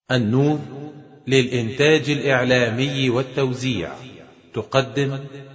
النور للإنتاج الإعلامي والتوزيع تقدم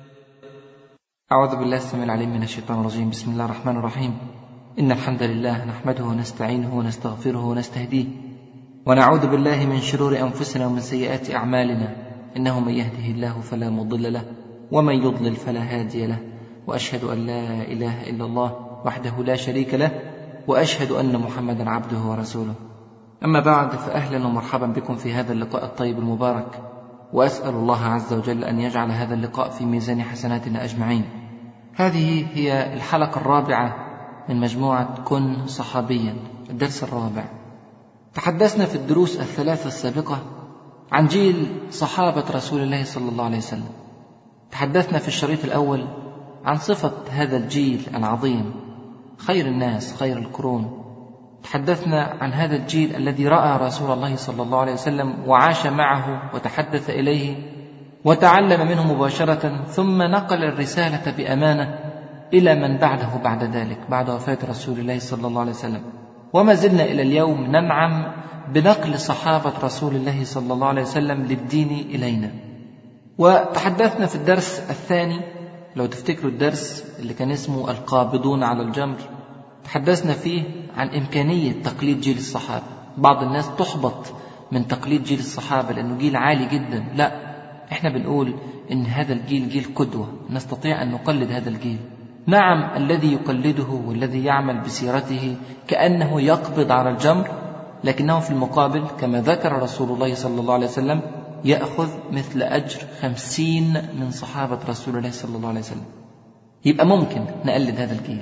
أعوذ بالله السميع العليم من الشيطان الرجيم بسم الله الرحمن الرحيم إن الحمد لله نحمده ونستعينه ونستغفره ونستهديه ونعوذ بالله من شرور أنفسنا ومن سيئات أعمالنا إنه من يهده الله فلا مضل له ومن يضلل فلا هادي له وأشهد أن لا إله إلا الله وحده لا شريك له وأشهد أن محمدا عبده ورسوله أما بعد فأهلا ومرحبا بكم في هذا اللقاء الطيب المبارك وأسأل الله عز وجل أن يجعل هذا اللقاء في ميزان حسناتنا أجمعين هذه هي الحلقة الرابعة من مجموعة كن صحابيا الدرس الرابع تحدثنا في الدروس الثلاثة السابقة عن جيل صحابة رسول الله صلى الله عليه وسلم تحدثنا في الشريط الأول عن صفة هذا الجيل العظيم خير الناس خير القرون تحدثنا عن هذا الجيل الذي راى رسول الله صلى الله عليه وسلم وعاش معه وتحدث اليه وتعلم منه مباشره ثم نقل الرساله بامانه الى من بعده بعد ذلك بعد وفاه رسول الله صلى الله عليه وسلم وما زلنا الى اليوم ننعم بنقل صحابه رسول الله صلى الله عليه وسلم للدين الينا وتحدثنا في الدرس الثاني لو تفتكروا الدرس اللي كان اسمه القابضون على الجمر تحدثنا فيه عن إمكانية تقليد جيل الصحابة بعض الناس تحبط من تقليد جيل الصحابة لأنه جيل عالي جدا لا احنا بنقول إن هذا الجيل جيل قدوة نستطيع أن نقلد هذا الجيل نعم الذي يقلده والذي يعمل بسيرته كأنه يقبض على الجمر لكنه في المقابل كما ذكر رسول الله صلى الله عليه وسلم يأخذ مثل أجر خمسين من صحابة رسول الله صلى الله عليه وسلم يبقى ممكن نقلد هذا الجيل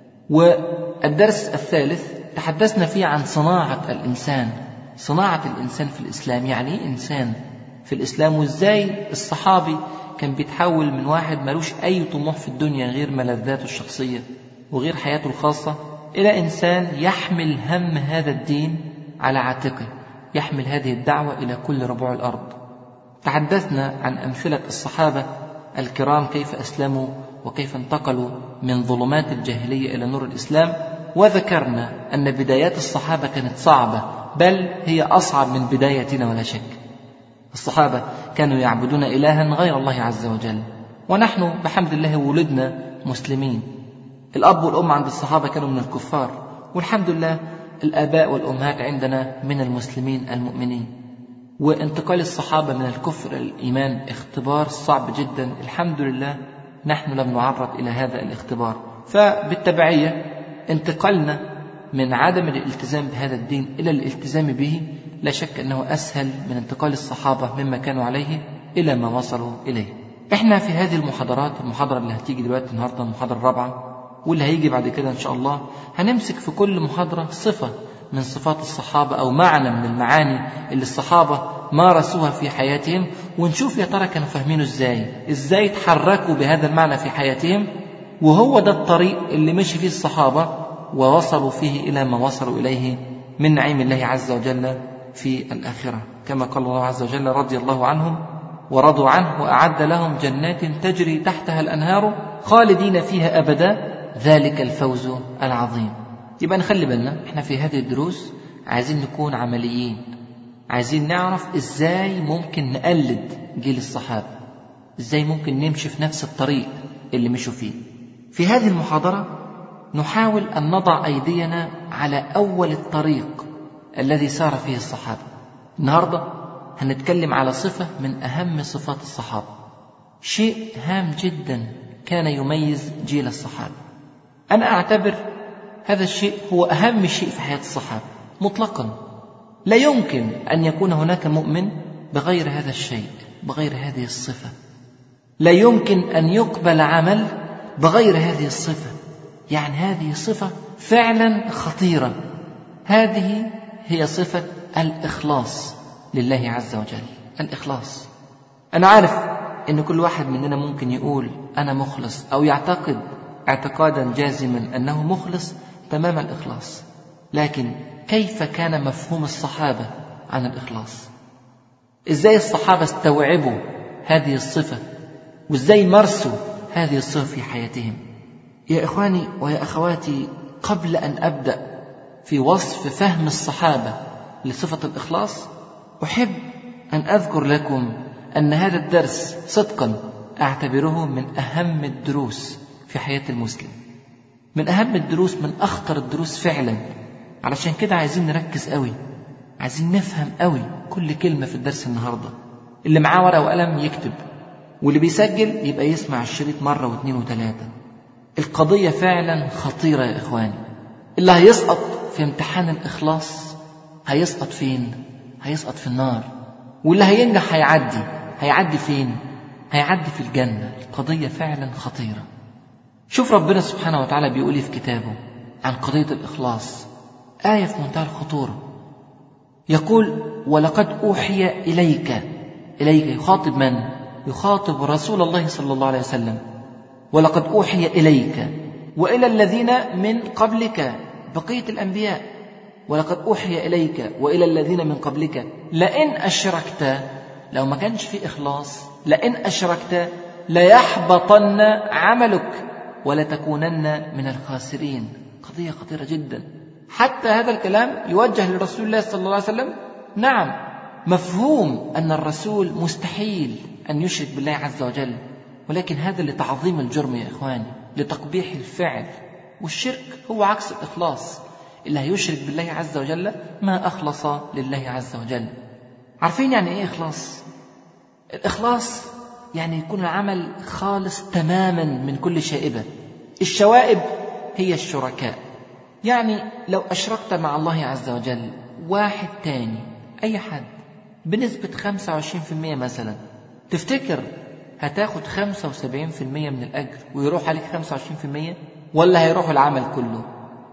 والدرس الثالث تحدثنا فيه عن صناعة الإنسان صناعة الإنسان في الإسلام يعني إيه إنسان في الإسلام وإزاي الصحابي كان بيتحول من واحد ملوش أي طموح في الدنيا غير ملذاته الشخصية وغير حياته الخاصة إلى إنسان يحمل هم هذا الدين على عاتقه يحمل هذه الدعوة إلى كل ربوع الأرض تحدثنا عن أمثلة الصحابة الكرام كيف أسلموا وكيف انتقلوا من ظلمات الجاهلية إلى نور الإسلام وذكرنا أن بدايات الصحابة كانت صعبة بل هي أصعب من بدايتنا ولا شك الصحابة كانوا يعبدون إلها غير الله عز وجل ونحن بحمد الله ولدنا مسلمين الأب والأم عند الصحابة كانوا من الكفار والحمد لله الآباء والأمهات عندنا من المسلمين المؤمنين وانتقال الصحابة من الكفر إلى الإيمان اختبار صعب جدا الحمد لله نحن لم نعرض إلى هذا الاختبار فبالتبعية انتقالنا من عدم الالتزام بهذا الدين إلى الالتزام به لا شك أنه أسهل من انتقال الصحابة مما كانوا عليه إلى ما وصلوا إليه احنا في هذه المحاضرات المحاضرة اللي هتيجي دلوقتي النهاردة المحاضرة الرابعة واللي هيجي بعد كده إن شاء الله هنمسك في كل محاضرة صفة من صفات الصحابة أو معنى من المعاني اللي الصحابة مارسوها في حياتهم ونشوف يا ترى كانوا فاهمينه ازاي ازاي تحركوا بهذا المعنى في حياتهم وهو ده الطريق اللي مشي فيه الصحابة ووصلوا فيه إلى ما وصلوا إليه من نعيم الله عز وجل في الآخرة كما قال الله عز وجل رضي الله عنهم ورضوا عنه وأعد لهم جنات تجري تحتها الأنهار خالدين فيها أبدا ذلك الفوز العظيم يبقى نخلي بالنا احنا في هذه الدروس عايزين نكون عمليين عايزين نعرف ازاي ممكن نقلد جيل الصحابة ازاي ممكن نمشي في نفس الطريق اللي مشوا فيه في هذه المحاضرة نحاول أن نضع أيدينا على أول الطريق الذي سار فيه الصحابة النهاردة هنتكلم على صفة من أهم صفات الصحابة شيء هام جدا كان يميز جيل الصحابة أنا أعتبر هذا الشيء هو أهم شيء في حياة الصحابة مطلقا لا يمكن أن يكون هناك مؤمن بغير هذا الشيء بغير هذه الصفة لا يمكن أن يقبل عمل بغير هذه الصفة يعني هذه صفة فعلا خطيرة هذه هي صفة الإخلاص لله عز وجل الإخلاص أنا عارف أن كل واحد مننا ممكن يقول أنا مخلص أو يعتقد اعتقادا جازما أنه مخلص تمام الإخلاص لكن كيف كان مفهوم الصحابة عن الإخلاص إزاي الصحابة استوعبوا هذه الصفة وإزاي مارسوا هذه الصفة في حياتهم يا إخواني ويا أخواتي قبل أن أبدأ في وصف فهم الصحابة لصفة الإخلاص أحب أن أذكر لكم أن هذا الدرس صدقا أعتبره من أهم الدروس في حياة المسلم من أهم الدروس من أخطر الدروس فعلا علشان كده عايزين نركز قوي عايزين نفهم قوي كل كلمة في الدرس النهاردة اللي معاه ورقة وقلم يكتب واللي بيسجل يبقى يسمع الشريط مرة واثنين وثلاثة القضية فعلا خطيرة يا إخواني اللي هيسقط في امتحان الإخلاص هيسقط فين؟ هيسقط في النار واللي هينجح هيعدي هيعدي فين؟ هيعدي في الجنة القضية فعلا خطيرة شوف ربنا سبحانه وتعالى بيقول في كتابه عن قضية الإخلاص آية في منتهى الخطورة يقول ولقد أوحي إليك إليك يخاطب من؟ يخاطب رسول الله صلى الله عليه وسلم ولقد أوحي إليك وإلى الذين من قبلك بقية الأنبياء ولقد أوحي إليك وإلى الذين من قبلك لئن أشركت لو ما كانش في إخلاص لئن أشركت ليحبطن عملك ولتكونن من الخاسرين قضية خطيرة جدا حتى هذا الكلام يوجه لرسول الله صلى الله عليه وسلم نعم مفهوم أن الرسول مستحيل أن يشرك بالله عز وجل ولكن هذا لتعظيم الجرم يا إخواني لتقبيح الفعل والشرك هو عكس الإخلاص اللي هيشرك بالله عز وجل ما أخلص لله عز وجل عارفين يعني إيه إخلاص؟ الإخلاص يعني يكون العمل خالص تماما من كل شائبة الشوائب هي الشركاء يعني لو أشركت مع الله عز وجل واحد تاني أي حد بنسبة 25% مثلا تفتكر هتاخد 75% من الأجر ويروح عليك 25% ولا هيروح العمل كله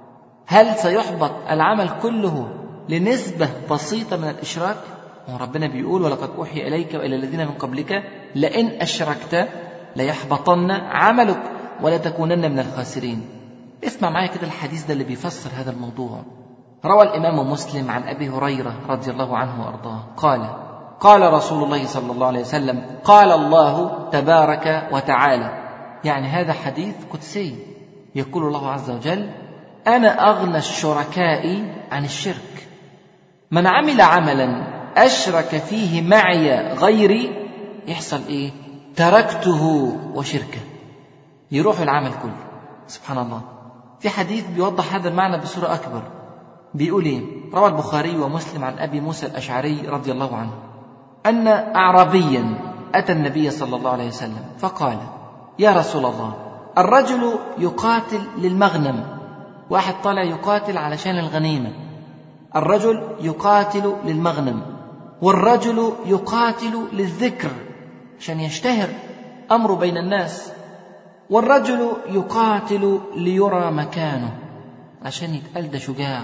هل سيحبط العمل كله لنسبة بسيطة من الإشراك وربنا بيقول ولقد أوحي إليك وإلى الذين من قبلك لئن أشركت ليحبطن عملك ولتكونن من الخاسرين اسمع معايا كده الحديث ده اللي بيفسر هذا الموضوع روى الإمام مسلم عن أبي هريرة رضي الله عنه وأرضاه قال قال رسول الله صلى الله عليه وسلم قال الله تبارك وتعالى يعني هذا حديث قدسي يقول الله عز وجل أنا أغنى الشركاء عن الشرك من عمل عملا أشرك فيه معي غيري يحصل إيه تركته وشركه يروح العمل كله سبحان الله في حديث بيوضح هذا المعنى بصورة أكبر بيقول إيه روى البخاري ومسلم عن أبي موسى الأشعري رضي الله عنه أن أعرابيا أتى النبي صلى الله عليه وسلم فقال يا رسول الله الرجل يقاتل للمغنم واحد طالع يقاتل علشان الغنيمة الرجل يقاتل للمغنم والرجل يقاتل للذكر عشان يشتهر أمره بين الناس والرجل يقاتل ليرى مكانه عشان يتقال ده شجاع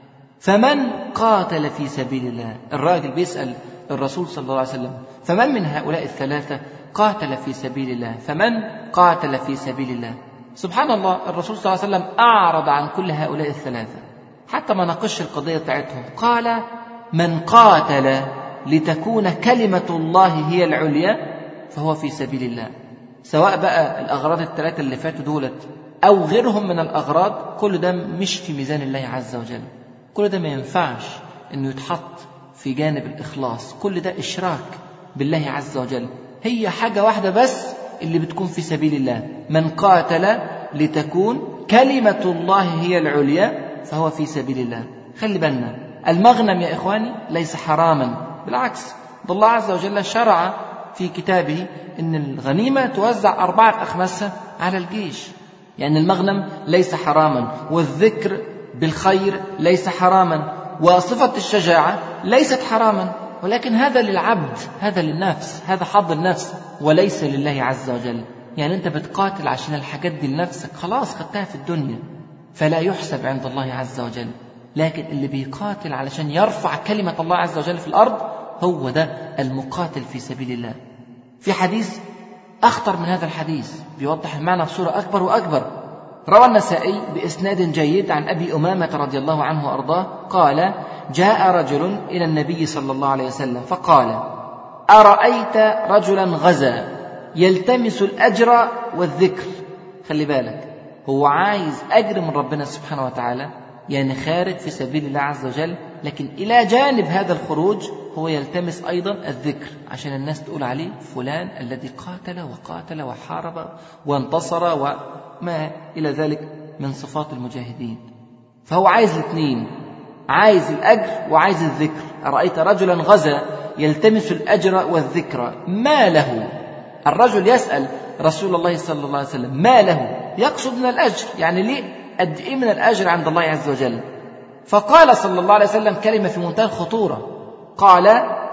فمن قاتل في سبيل الله الراجل بيسأل الرسول صلى الله عليه وسلم فمن من هؤلاء الثلاثة قاتل في سبيل الله فمن قاتل في سبيل الله سبحان الله الرسول صلى الله عليه وسلم أعرض عن كل هؤلاء الثلاثة حتى ما ناقش القضية بتاعتهم قال من قاتل لتكون كلمة الله هي العليا فهو في سبيل الله سواء بقى الأغراض الثلاثة اللي فاتوا دولت أو غيرهم من الأغراض كل ده مش في ميزان الله عز وجل كل ده ما ينفعش إنه يتحط في جانب الإخلاص كل ده إشراك بالله عز وجل هي حاجة واحدة بس اللي بتكون في سبيل الله من قاتل لتكون كلمة الله هي العليا فهو في سبيل الله خلي بالنا المغنم يا إخواني ليس حراما بالعكس ده الله عز وجل شرع في كتابه ان الغنيمه توزع اربعه اخماسها على الجيش يعني المغنم ليس حراما والذكر بالخير ليس حراما وصفه الشجاعه ليست حراما ولكن هذا للعبد هذا للنفس هذا حظ النفس وليس لله عز وجل يعني انت بتقاتل عشان الحاجات دي لنفسك خلاص خدتها في الدنيا فلا يحسب عند الله عز وجل لكن اللي بيقاتل علشان يرفع كلمه الله عز وجل في الارض هو ده المقاتل في سبيل الله في حديث أخطر من هذا الحديث بيوضح المعنى بصورة أكبر وأكبر روى النسائي بإسناد جيد عن أبي أمامة رضي الله عنه وأرضاه قال جاء رجل إلى النبي صلى الله عليه وسلم فقال أرأيت رجلا غزا يلتمس الأجر والذكر خلي بالك هو عايز أجر من ربنا سبحانه وتعالى يعني خارج في سبيل الله عز وجل لكن إلى جانب هذا الخروج هو يلتمس أيضا الذكر عشان الناس تقول عليه فلان الذي قاتل وقاتل وحارب وانتصر وما إلى ذلك من صفات المجاهدين فهو عايز الاثنين عايز الأجر وعايز الذكر أرأيت رجلا غزا يلتمس الأجر والذكر ما له الرجل يسأل رسول الله صلى الله عليه وسلم ما له يقصد من الأجر يعني ليه قد إيه من الأجر عند الله عز وجل فقال صلى الله عليه وسلم كلمة في منتهى الخطورة قال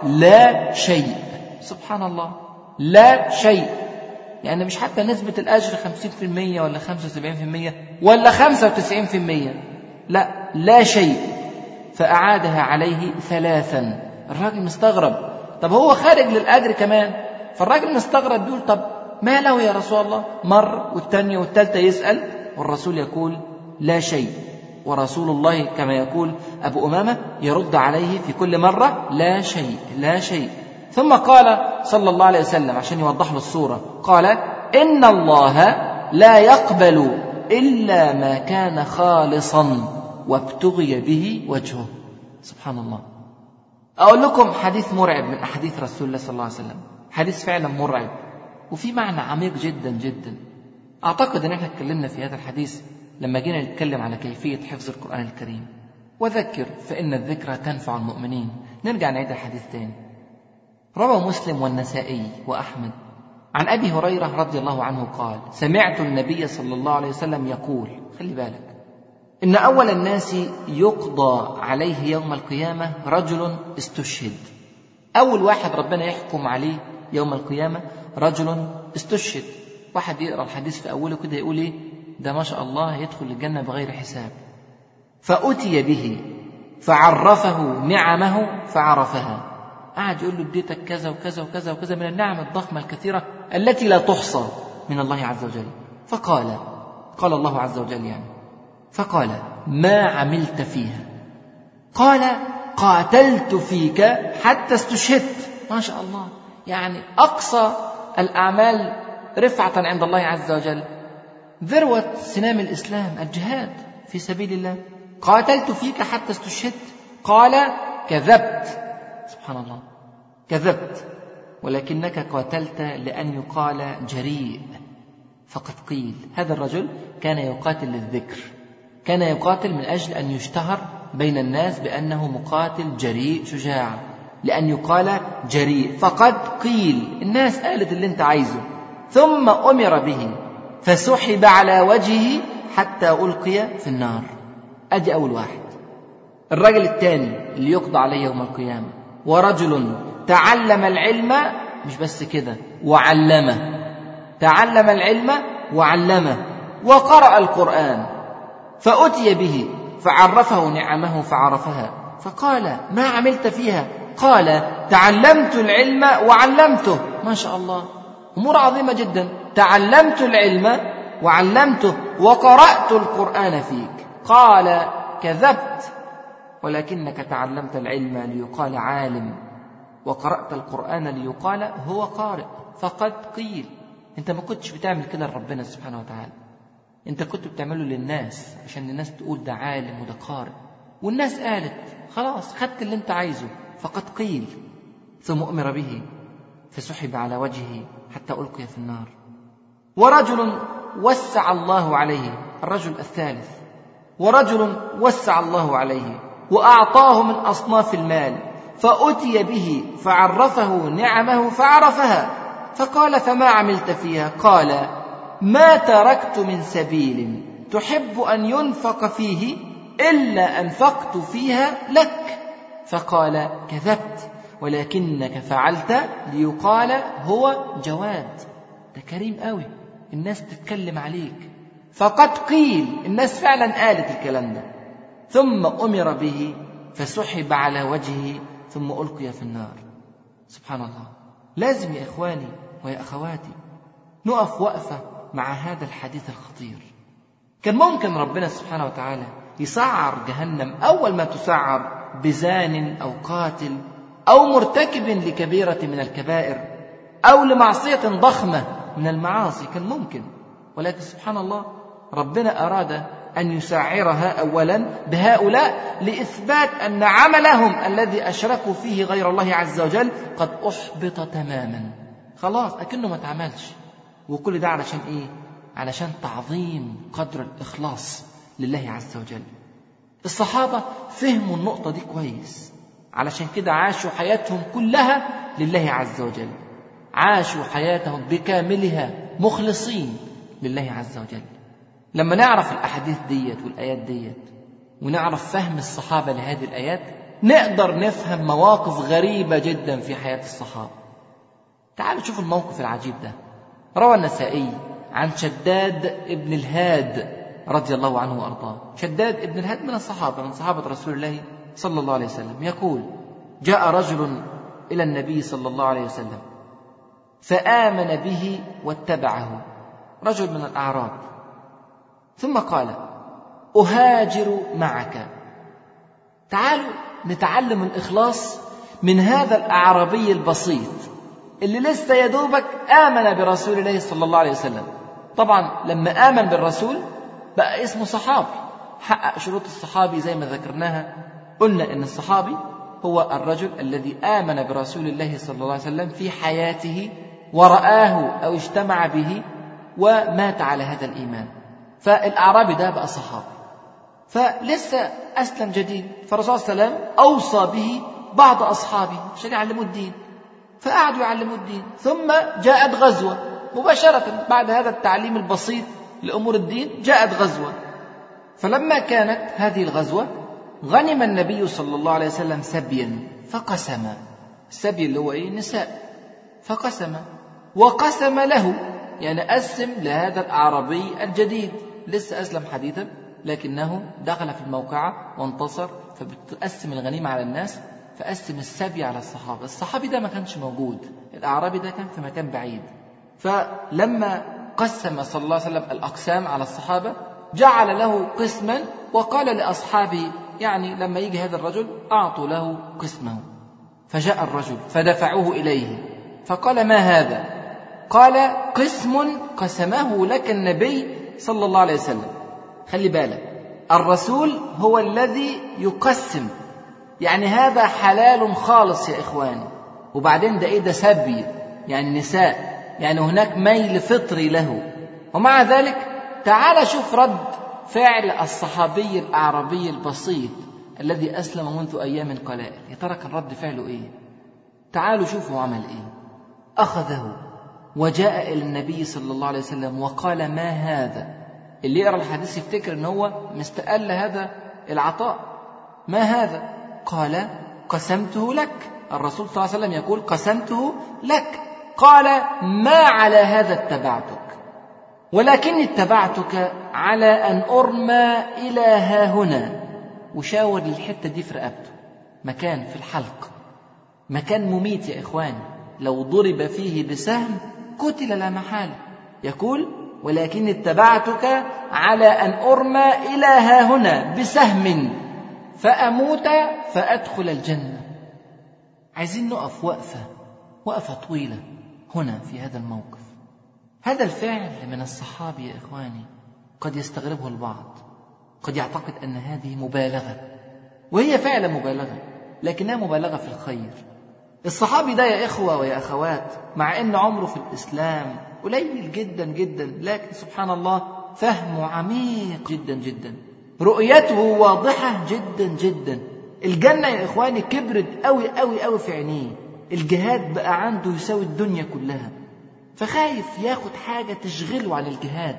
لا شيء سبحان الله لا شيء يعني مش حتى نسبة الأجر 50% ولا 75% ولا 95% لا لا شيء فأعادها عليه ثلاثا الراجل مستغرب طب هو خارج للأجر كمان فالراجل مستغرب بيقول طب ما له يا رسول الله مر والثانية والثالثة يسأل والرسول يقول لا شيء ورسول الله كما يقول أبو أمامة يرد عليه في كل مرة لا شيء لا شيء ثم قال صلى الله عليه وسلم عشان يوضح له الصورة قال إن الله لا يقبل إلا ما كان خالصا وابتغي به وجهه سبحان الله أقول لكم حديث مرعب من أحاديث رسول الله صلى الله عليه وسلم حديث فعلا مرعب وفي معنى عميق جدا جدا أعتقد أن احنا اتكلمنا في هذا الحديث لما جينا نتكلم على كيفية حفظ القرآن الكريم وذكر فإن الذكرى تنفع المؤمنين نرجع نعيد الحديث تاني روى مسلم والنسائي وأحمد عن أبي هريرة رضي الله عنه قال سمعت النبي صلى الله عليه وسلم يقول خلي بالك إن أول الناس يقضى عليه يوم القيامة رجل استشهد أول واحد ربنا يحكم عليه يوم القيامة رجل استشهد واحد يقرأ الحديث في أوله كده يقول إيه ده ما شاء الله يدخل الجنة بغير حساب فأتي به فعرفه نعمه فعرفها قعد يقول له اديتك كذا وكذا وكذا وكذا من النعم الضخمة الكثيرة التي لا تحصى من الله عز وجل فقال قال الله عز وجل يعني فقال ما عملت فيها قال قاتلت فيك حتى استشهدت ما شاء الله يعني أقصى الأعمال رفعة عند الله عز وجل ذروة سنام الإسلام الجهاد في سبيل الله قاتلت فيك حتى استشهدت قال كذبت سبحان الله كذبت ولكنك قاتلت لأن يقال جريء فقد قيل هذا الرجل كان يقاتل للذكر كان يقاتل من أجل أن يشتهر بين الناس بأنه مقاتل جريء شجاع لأن يقال جريء فقد قيل الناس قالت اللي انت عايزه ثم أمر به فسحب على وجهه حتى ألقي في النار أدي أول واحد الرجل الثاني اللي يقضى عليه يوم القيامة ورجل تعلم العلم مش بس كده وعلمه تعلم العلم وعلمه وقرأ القرآن فأتي به فعرفه نعمه فعرفها فقال ما عملت فيها قال تعلمت العلم وعلمته ما شاء الله امور عظيمه جدا تعلمت العلم وعلمته وقرات القران فيك قال كذبت ولكنك تعلمت العلم ليقال عالم وقرات القران ليقال هو قارئ فقد قيل انت ما كنتش بتعمل كده لربنا سبحانه وتعالى انت كنت بتعمله للناس عشان الناس تقول ده عالم وده قارئ والناس قالت خلاص خدت اللي انت عايزه فقد قيل ثم أمر به فسحب على وجهه حتى ألقي في النار ورجل وسع الله عليه الرجل الثالث ورجل وسع الله عليه وأعطاه من أصناف المال فأتي به فعرفه نعمه فعرفها فقال فما عملت فيها قال ما تركت من سبيل تحب أن ينفق فيه إلا أنفقت فيها لك فقال كذبت ولكنك فعلت ليقال هو جواد ده كريم قوي الناس تتكلم عليك فقد قيل الناس فعلا قالت الكلام ده ثم أمر به فسحب على وجهه ثم ألقي في النار سبحان الله لازم يا إخواني ويا أخواتي نقف وقفة مع هذا الحديث الخطير كان ممكن ربنا سبحانه وتعالى يسعر جهنم أول ما تسعر بزان أو قاتل أو مرتكب لكبيرة من الكبائر أو لمعصية ضخمة من المعاصي كان ممكن ولكن سبحان الله ربنا أراد أن يسعرها أولا بهؤلاء لإثبات أن عملهم الذي أشركوا فيه غير الله عز وجل قد أحبط تماما خلاص أكنه ما اتعملش وكل ده علشان إيه؟ علشان تعظيم قدر الإخلاص لله عز وجل الصحابة فهموا النقطة دي كويس علشان كده عاشوا حياتهم كلها لله عز وجل عاشوا حياتهم بكاملها مخلصين لله عز وجل لما نعرف الأحاديث ديت والآيات ديت ونعرف فهم الصحابة لهذه الآيات نقدر نفهم مواقف غريبة جدا في حياة الصحابة تعالوا شوفوا الموقف العجيب ده روى النسائي عن شداد ابن الهاد رضي الله عنه وارضاه شداد ابن الهاد من الصحابه من صحابه رسول الله صلى الله عليه وسلم يقول جاء رجل الى النبي صلى الله عليه وسلم فامن به واتبعه رجل من الاعراب ثم قال اهاجر معك تعالوا نتعلم الاخلاص من هذا الاعرابي البسيط اللي لسه يا دوبك امن برسول الله صلى الله عليه وسلم طبعا لما امن بالرسول بقى اسمه صحابي حقق شروط الصحابي زي ما ذكرناها قلنا ان الصحابي هو الرجل الذي امن برسول الله صلى الله عليه وسلم في حياته ورآه او اجتمع به ومات على هذا الايمان فالاعرابي ده بقى صحابي فلسه اسلم جديد فالرسول صلى الله عليه وسلم اوصى به بعض اصحابه عشان يعلموا الدين فقعدوا يعلموا الدين ثم جاءت غزوه مباشره بعد هذا التعليم البسيط لأمور الدين جاءت غزوة فلما كانت هذه الغزوة غنم النبي صلى الله عليه وسلم سبيا فقسم السبي اللي هو ايه نساء فقسم وقسم له يعني قسم لهذا الأعرابي الجديد لسه أسلم حديثا لكنه دخل في الموقعة وانتصر فبتقسم الغنيمة على الناس فقسم السبي على الصحابة الصحابي ده ما كانش موجود الأعرابي ده كان في مكان بعيد فلما قسم صلى الله عليه وسلم الأقسام على الصحابة جعل له قسما وقال لأصحابه يعني لما يجي هذا الرجل أعطوا له قسمه فجاء الرجل فدفعوه إليه فقال ما هذا قال قسم قسمه لك النبي صلى الله عليه وسلم خلي بالك الرسول هو الذي يقسم يعني هذا حلال خالص يا إخواني وبعدين ده إيه ده سبي يعني نساء يعني هناك ميل فطري له ومع ذلك تعال شوف رد فعل الصحابي الأعرابي البسيط الذي أسلم منذ أيام قلائل يا ترى كان رد فعله إيه تعالوا شوفوا عمل إيه أخذه وجاء إلى النبي صلى الله عليه وسلم وقال ما هذا اللي يقرأ الحديث يفتكر أن هو مستقل هذا العطاء ما هذا قال قسمته لك الرسول صلى الله عليه وسلم يقول قسمته لك قال ما على هذا اتبعتك ولكني اتبعتك على أن أرمى إلى ها هنا وشاور الحتة دي في رقبته مكان في الحلق مكان مميت يا إخواني لو ضرب فيه بسهم قتل لا محالة يقول ولكن اتبعتك على أن أرمى إلى ها هنا بسهم فأموت فأدخل الجنة عايزين نقف وقفة وقفة طويلة هنا في هذا الموقف هذا الفعل من الصحابة يا إخواني قد يستغربه البعض قد يعتقد أن هذه مبالغة وهي فعلا مبالغة لكنها مبالغة في الخير الصحابي ده يا إخوة ويا أخوات مع أن عمره في الإسلام قليل جدا جدا لكن سبحان الله فهمه عميق جدا جدا رؤيته واضحة جدا جدا الجنة يا إخواني كبرت أوي أوي أوي في عينيه الجهاد بقى عنده يساوي الدنيا كلها فخايف ياخد حاجة تشغله عن الجهاد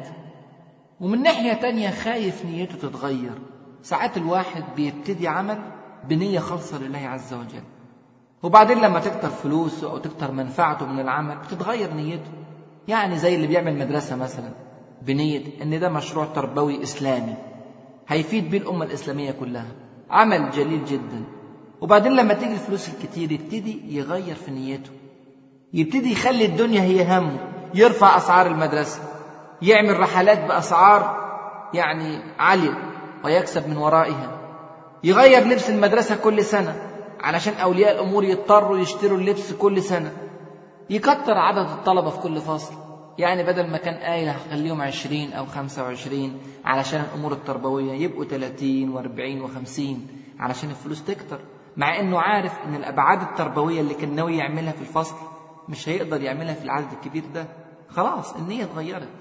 ومن ناحية تانية خايف نيته تتغير ساعات الواحد بيبتدي عمل بنية خالصة لله عز وجل وبعدين لما تكتر فلوسه أو تكتر منفعته من العمل بتتغير نيته يعني زي اللي بيعمل مدرسة مثلا بنية إن ده مشروع تربوي إسلامي هيفيد بيه الأمة الإسلامية كلها عمل جليل جدا وبعدين لما تيجي الفلوس الكتير يبتدي يغير في نيته يبتدي يخلي الدنيا هي همه يرفع أسعار المدرسة يعمل رحلات بأسعار يعني عالية ويكسب من ورائها يغير لبس المدرسة كل سنة علشان أولياء الأمور يضطروا يشتروا اللبس كل سنة يكتر عدد الطلبة في كل فصل يعني بدل ما كان قايل هخليهم عشرين أو خمسة وعشرين علشان الأمور التربوية يبقوا تلاتين واربعين وخمسين علشان الفلوس تكتر مع إنه عارف إن الأبعاد التربوية اللي كان ناوي يعملها في الفصل مش هيقدر يعملها في العدد الكبير ده خلاص النية اتغيرت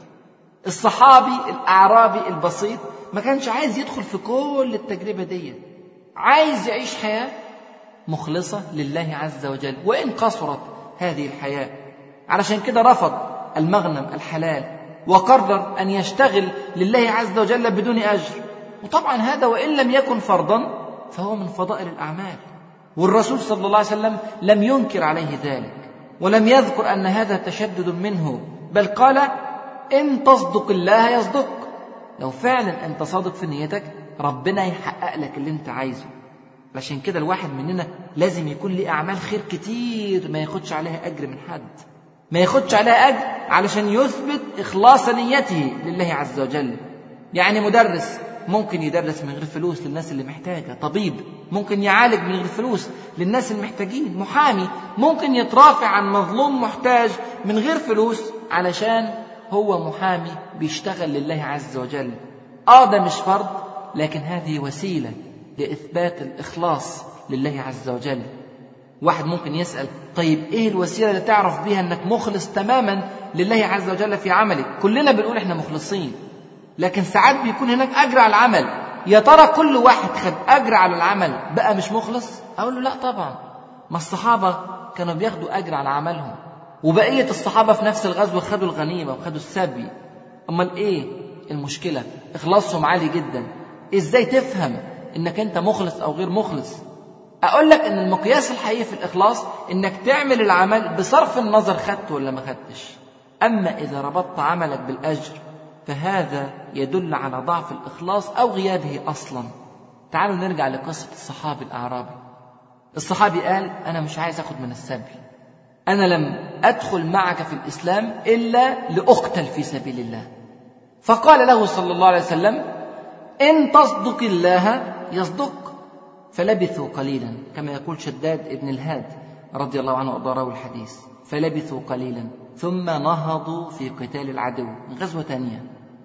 الصحابي الأعرابي البسيط ما كانش عايز يدخل في كل التجربة دي عايز يعيش حياة مخلصة لله عز وجل وإن قصرت هذه الحياة علشان كده رفض المغنم الحلال وقرر أن يشتغل لله عز وجل بدون أجر وطبعا هذا وإن لم يكن فرضا فهو من فضائل الأعمال والرسول صلى الله عليه وسلم لم ينكر عليه ذلك ولم يذكر أن هذا تشدد منه بل قال إن تصدق الله يصدق لو فعلا أنت صادق في نيتك ربنا يحقق لك اللي أنت عايزه عشان كده الواحد مننا لازم يكون ليه أعمال خير كتير ما ياخدش عليها أجر من حد ما ياخدش عليها أجر علشان يثبت إخلاص نيته لله عز وجل يعني مدرس ممكن يدرس من غير فلوس للناس اللي محتاجة طبيب ممكن يعالج من غير فلوس للناس المحتاجين محامي ممكن يترافع عن مظلوم محتاج من غير فلوس علشان هو محامي بيشتغل لله عز وجل اه ده مش فرض لكن هذه وسيلة لإثبات الإخلاص لله عز وجل واحد ممكن يسأل طيب إيه الوسيلة اللي تعرف بيها أنك مخلص تماما لله عز وجل في عملك كلنا بنقول إحنا مخلصين لكن ساعات بيكون هناك أجر على العمل يا ترى كل واحد خد أجر على العمل بقى مش مخلص أقول له لا طبعا ما الصحابة كانوا بياخدوا أجر على عملهم وبقية الصحابة في نفس الغزوة خدوا الغنيمة وخدوا السبي أمال إيه المشكلة إخلاصهم عالي جدا إزاي تفهم إنك أنت مخلص أو غير مخلص أقول لك إن المقياس الحقيقي في الإخلاص إنك تعمل العمل بصرف النظر خدت ولا ما خدتش أما إذا ربطت عملك بالأجر فهذا يدل على ضعف الإخلاص أو غيابه أصلا تعالوا نرجع لقصة الصحابي الأعرابي الصحابي قال أنا مش عايز أخد من السبي أنا لم أدخل معك في الإسلام إلا لأقتل في سبيل الله فقال له صلى الله عليه وسلم إن تصدق الله يصدق فلبثوا قليلا كما يقول شداد ابن الهاد رضي الله عنه وأرضاه الحديث فلبثوا قليلا ثم نهضوا في قتال العدو غزوة ثانية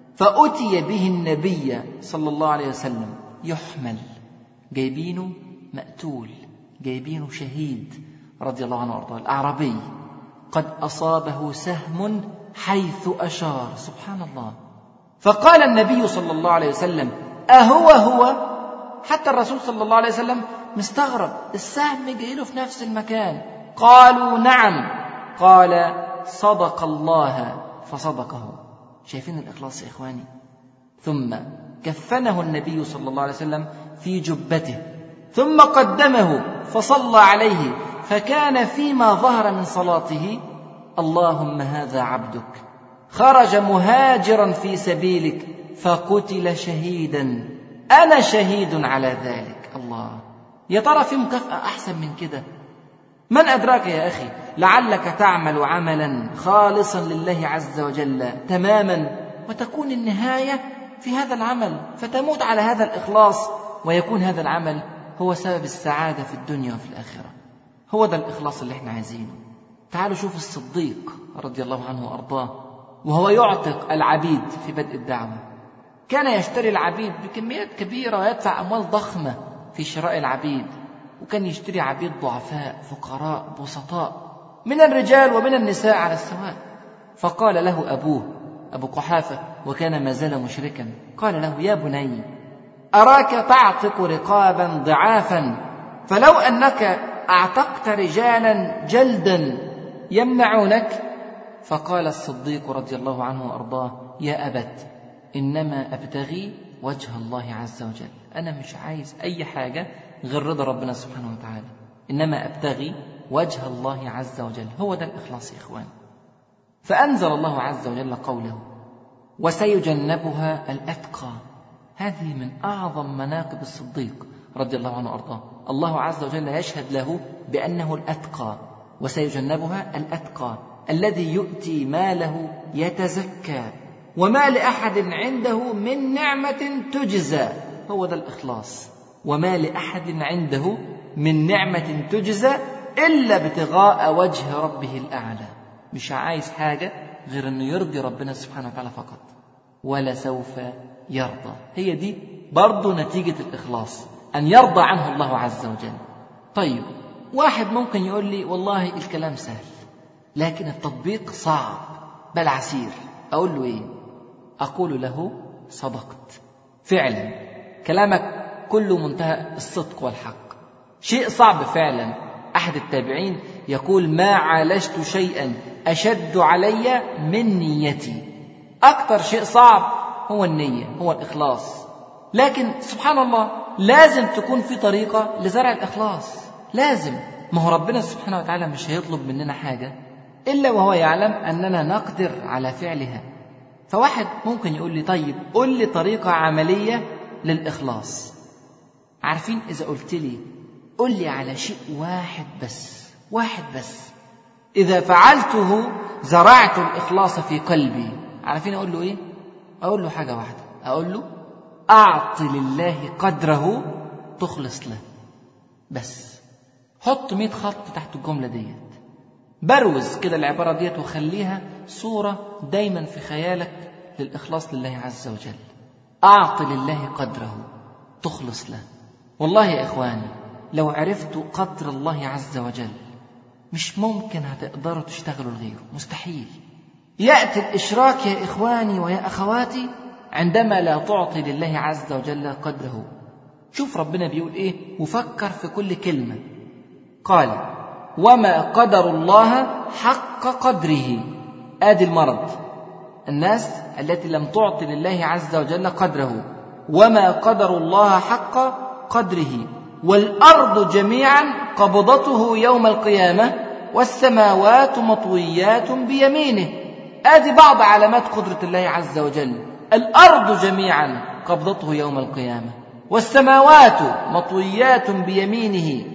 فأتي به النبي صلى الله عليه وسلم يحمل جايبينه مقتول جايبينه شهيد رضي الله عنه وارضاه الاعرابي قد اصابه سهم حيث اشار سبحان الله فقال النبي صلى الله عليه وسلم اهو هو حتى الرسول صلى الله عليه وسلم مستغرب السهم جاي له في نفس المكان قالوا نعم قال صدق الله فصدقه شايفين الاخلاص يا اخواني ثم كفنه النبي صلى الله عليه وسلم في جبته ثم قدمه فصلى عليه فكان فيما ظهر من صلاته اللهم هذا عبدك خرج مهاجرا في سبيلك فقتل شهيدا انا شهيد على ذلك الله يا ترى في مكافاه احسن من كده من ادراك يا اخي لعلك تعمل عملا خالصا لله عز وجل تماما وتكون النهايه في هذا العمل فتموت على هذا الاخلاص ويكون هذا العمل هو سبب السعاده في الدنيا وفي الاخره هو ده الإخلاص اللي احنا عايزينه تعالوا شوف الصديق رضي الله عنه وأرضاه وهو يعتق العبيد في بدء الدعوة كان يشتري العبيد بكميات كبيرة ويدفع أموال ضخمة في شراء العبيد وكان يشتري عبيد ضعفاء فقراء بسطاء من الرجال ومن النساء على السواء فقال له أبوه أبو قحافة وكان ما زال مشركا قال له يا بني أراك تعتق رقابا ضعافا فلو أنك اعتقت رجالا جلدا يمنعونك فقال الصديق رضي الله عنه وارضاه يا ابت انما ابتغي وجه الله عز وجل انا مش عايز اي حاجه غير رضا ربنا سبحانه وتعالى انما ابتغي وجه الله عز وجل هو ده الاخلاص يا اخوان فانزل الله عز وجل قوله وسيجنبها الاتقى هذه من اعظم مناقب الصديق رضي الله عنه وارضاه الله عز وجل يشهد له بانه الاتقى وسيجنبها الاتقى الذي يؤتي ماله يتزكى وما لاحد عنده من نعمه تجزى هو ده الاخلاص وما لاحد عنده من نعمه تجزى الا ابتغاء وجه ربه الاعلى مش عايز حاجه غير أنه يرضي ربنا سبحانه وتعالى فقط ولا سوف يرضى هي دي برضو نتيجة الإخلاص أن يرضى عنه الله عز وجل طيب واحد ممكن يقول لي والله الكلام سهل لكن التطبيق صعب بل عسير أقول له إيه أقول له صدقت فعلا كلامك كله منتهى الصدق والحق شيء صعب فعلا أحد التابعين يقول ما عالجت شيئا أشد علي من نيتي أكثر شيء صعب هو النية هو الإخلاص لكن سبحان الله لازم تكون في طريقة لزرع الإخلاص لازم ما هو ربنا سبحانه وتعالى مش هيطلب مننا حاجة إلا وهو يعلم أننا نقدر على فعلها فواحد ممكن يقول لي طيب قل لي طريقة عملية للإخلاص عارفين إذا قلت لي قل لي على شيء واحد بس واحد بس إذا فعلته زرعت الإخلاص في قلبي عارفين أقول له إيه أقول له حاجة واحدة أقول له أعط لله قدره تخلص له بس حط مئة خط تحت الجملة ديت بروز كده العبارة ديت وخليها صورة دايما في خيالك للإخلاص لله عز وجل أعط لله قدره تخلص له والله يا إخواني لو عرفتوا قدر الله عز وجل مش ممكن هتقدروا تشتغلوا لغيره مستحيل يأتي الإشراك يا إخواني ويا أخواتي عندما لا تعطي لله عز وجل قدره شوف ربنا بيقول إيه وفكر في كل كلمة قال وما قدر الله حق قدره آدي المرض الناس التي لم تعطي لله عز وجل قدره وما قدر الله حق قدره والأرض جميعا قبضته يوم القيامة والسماوات مطويات بيمينه آدي بعض علامات قدرة الله عز وجل الأرض جميعا قبضته يوم القيامة والسماوات مطويات بيمينه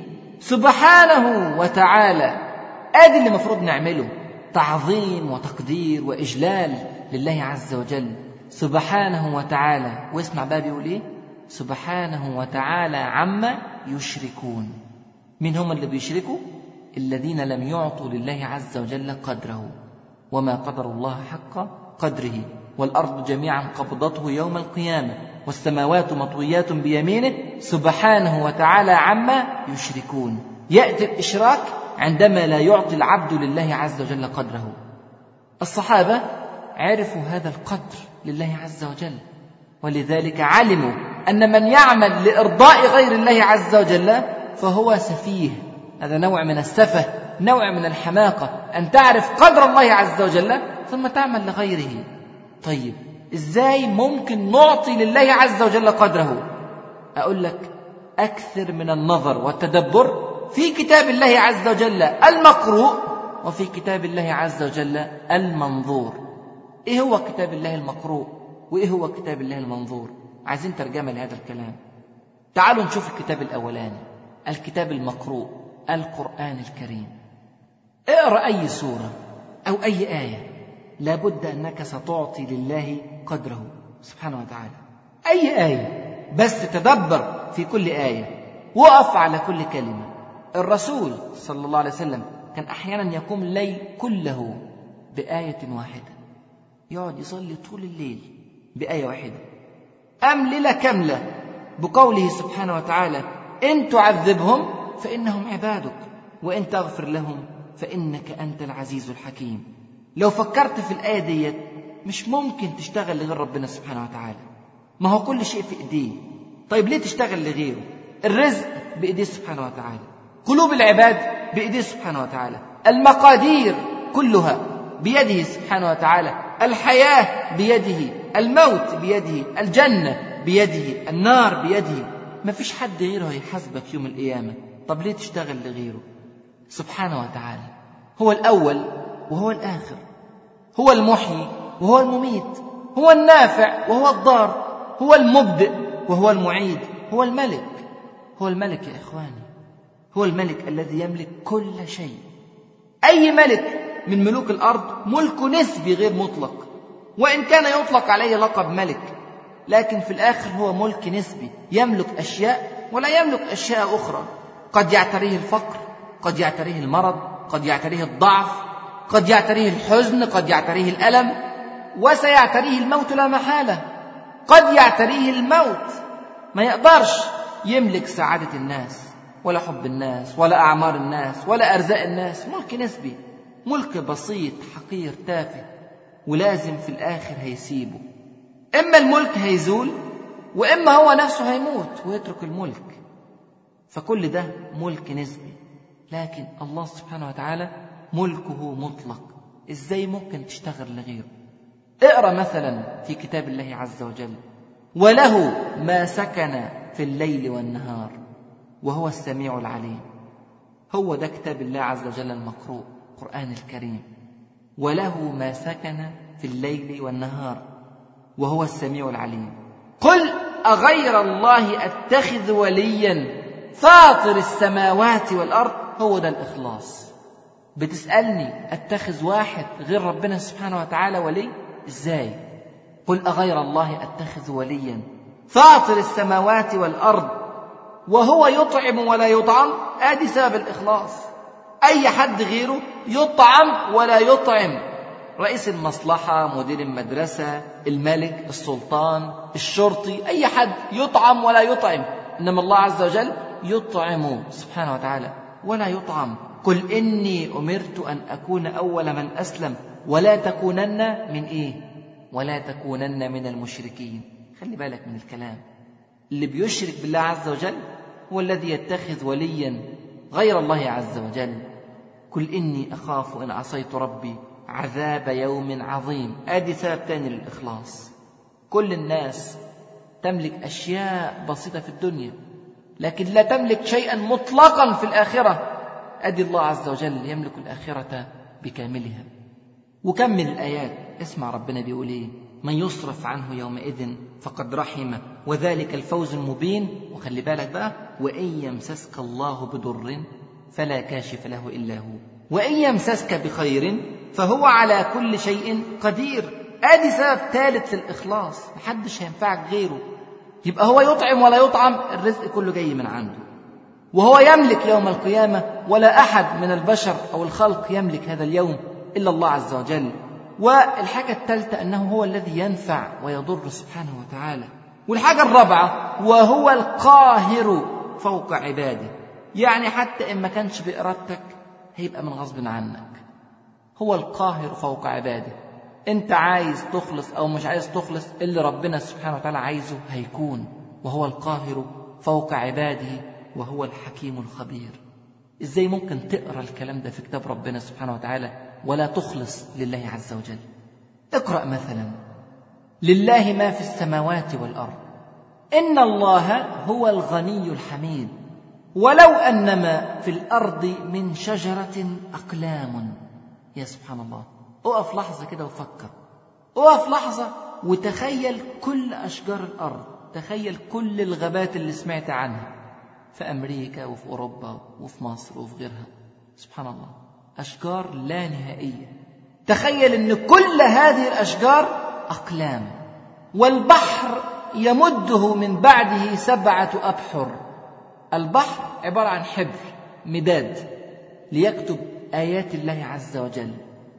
سبحانه وتعالى ادي اللي المفروض نعمله تعظيم وتقدير واجلال لله عز وجل سبحانه وتعالى واسمع بقى بيقول ايه سبحانه وتعالى عما يشركون مين هم اللي بيشركوا الذين لم يعطوا لله عز وجل قدره وما قدر الله حق قدره والارض جميعا قبضته يوم القيامه والسماوات مطويات بيمينه سبحانه وتعالى عما يشركون ياتي الاشراك عندما لا يعطي العبد لله عز وجل قدره الصحابه عرفوا هذا القدر لله عز وجل ولذلك علموا ان من يعمل لارضاء غير الله عز وجل فهو سفيه هذا نوع من السفه نوع من الحماقه ان تعرف قدر الله عز وجل ثم تعمل لغيره طيب ازاي ممكن نعطي لله عز وجل قدره اقول لك اكثر من النظر والتدبر في كتاب الله عز وجل المقروء وفي كتاب الله عز وجل المنظور ايه هو كتاب الله المقروء وايه هو كتاب الله المنظور عايزين ترجمه لهذا الكلام تعالوا نشوف الكتاب الاولاني الكتاب المقروء القران الكريم اقرا اي سوره او اي ايه لابد انك ستعطي لله قدره سبحانه وتعالى اي ايه بس تدبر في كل ايه وقف على كل كلمه الرسول صلى الله عليه وسلم كان احيانا يقوم الليل كله بايه واحده يقعد يصلي طول الليل بايه واحده ام ليله كامله بقوله سبحانه وتعالى ان تعذبهم فانهم عبادك وان تغفر لهم فانك انت العزيز الحكيم لو فكرت في الآية ديت مش ممكن تشتغل لغير ربنا سبحانه وتعالى ما هو كل شيء في إيديه طيب ليه تشتغل لغيره الرزق بإيديه سبحانه وتعالى قلوب العباد بإيديه سبحانه وتعالى المقادير كلها بيده سبحانه وتعالى الحياة بيده الموت بيده الجنة بيده النار بيده ما فيش حد غيره هيحاسبك يوم القيامة طب ليه تشتغل لغيره سبحانه وتعالى هو الأول وهو الآخر هو المحيي وهو المميت هو النافع وهو الضار هو المبدئ وهو المعيد هو الملك هو الملك يا إخواني هو الملك الذي يملك كل شيء أي ملك من ملوك الأرض ملك نسبي غير مطلق وإن كان يطلق عليه لقب ملك لكن في الآخر هو ملك نسبي يملك أشياء ولا يملك أشياء أخرى قد يعتريه الفقر قد يعتريه المرض قد يعتريه الضعف قد يعتريه الحزن قد يعتريه الألم وسيعتريه الموت لا محالة قد يعتريه الموت ما يقدرش يملك سعادة الناس ولا حب الناس ولا أعمار الناس ولا أرزاق الناس ملك نسبي ملك بسيط حقير تافه ولازم في الآخر هيسيبه إما الملك هيزول وإما هو نفسه هيموت ويترك الملك فكل ده ملك نسبي لكن الله سبحانه وتعالى ملكه مطلق ازاي ممكن تشتغل لغيره اقرا مثلا في كتاب الله عز وجل وله ما سكن في الليل والنهار وهو السميع العليم هو ده كتاب الله عز وجل المقروء القرآن الكريم وله ما سكن في الليل والنهار وهو السميع العليم قل أغير الله أتخذ وليا فاطر السماوات والأرض هو ده الإخلاص بتسألني أتخذ واحد غير ربنا سبحانه وتعالى ولي إزاي قل أغير الله أتخذ وليا فاطر السماوات والأرض وهو يطعم ولا يطعم ادي سبب الاخلاص اي حد غيره يطعم ولا يطعم رئيس المصلحة مدير المدرسة الملك السلطان الشرطي أي حد يطعم ولا يطعم إنما الله عز وجل يطعم سبحانه وتعالى ولا يطعم قل إني أمرت أن أكون أول من أسلم ولا تكونن من إيه ولا تكونن من المشركين خلي بالك من الكلام اللي بيشرك بالله عز وجل هو الذي يتخذ وليا غير الله عز وجل قل إني أخاف إن عصيت ربي عذاب يوم عظيم ادي سبب تاني للاخلاص كل الناس تملك اشياء بسيطه في الدنيا لكن لا تملك شيئا مطلقا في الاخره ادي الله عز وجل يملك الاخره بكاملها وكم من الايات اسمع ربنا بيقول ايه من يصرف عنه يومئذ فقد رحم وذلك الفوز المبين وخلي بالك بقى وان يمسسك الله بضر فلا كاشف له الا هو وان يمسسك بخير فهو على كل شيء قدير ادي سبب ثالث للاخلاص محدش هينفعك غيره يبقى هو يطعم ولا يطعم الرزق كله جاي من عنده وهو يملك يوم القيامه ولا احد من البشر او الخلق يملك هذا اليوم الا الله عز وجل والحاجه الثالثه انه هو الذي ينفع ويضر سبحانه وتعالى والحاجه الرابعه وهو القاهر فوق عباده يعني حتى ان ما كانش بارادتك هيبقى من غصب عنك هو القاهر فوق عباده انت عايز تخلص او مش عايز تخلص اللي ربنا سبحانه وتعالى عايزه هيكون وهو القاهر فوق عباده وهو الحكيم الخبير ازاي ممكن تقرا الكلام ده في كتاب ربنا سبحانه وتعالى ولا تخلص لله عز وجل اقرا مثلا لله ما في السماوات والارض ان الله هو الغني الحميد ولو ان ما في الارض من شجره اقلام يا سبحان الله اقف لحظة كده وفكر اقف لحظة وتخيل كل أشجار الأرض تخيل كل الغابات اللي سمعت عنها في أمريكا وفي أوروبا وفي مصر وفي غيرها سبحان الله أشجار لا نهائية تخيل أن كل هذه الأشجار أقلام والبحر يمده من بعده سبعة أبحر البحر عبارة عن حبر مداد ليكتب آيات الله عز وجل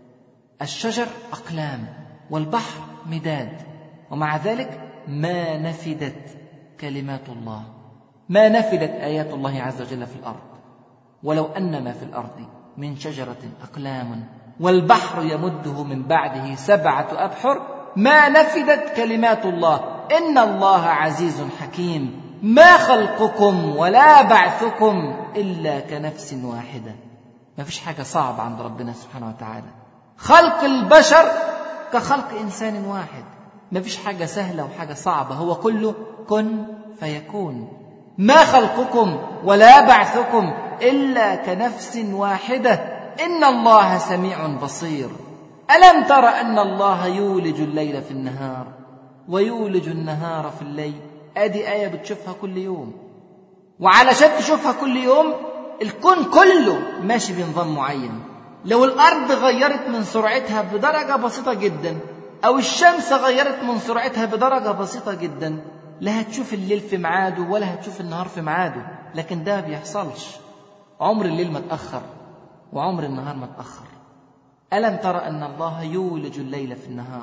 الشجر أقلام والبحر مداد ومع ذلك ما نفدت كلمات الله ما نفدت آيات الله عز وجل في الأرض ولو أن ما في الأرض من شجرة أقلام والبحر يمده من بعده سبعة أبحر ما نفدت كلمات الله إن الله عزيز حكيم ما خلقكم ولا بعثكم إلا كنفس واحدة ما فيش حاجة صعبة عند ربنا سبحانه وتعالى خلق البشر كخلق إنسان واحد ما فيش حاجة سهلة وحاجة صعبة هو كله كن فيكون ما خلقكم ولا بعثكم إلا كنفس واحدة إن الله سميع بصير ألم تر أن الله يولج الليل في النهار ويولج النهار في الليل أدي آية بتشوفها كل يوم وعلشان تشوفها كل يوم الكون كله ماشي بنظام معين لو الأرض غيرت من سرعتها بدرجة بسيطة جدا أو الشمس غيرت من سرعتها بدرجة بسيطة جدا لا هتشوف الليل في ميعاده ولا هتشوف النهار في ميعاده لكن ده ما بيحصلش عمر الليل ما اتأخر وعمر النهار ما اتأخر ألم تر أن الله يولج الليل في النهار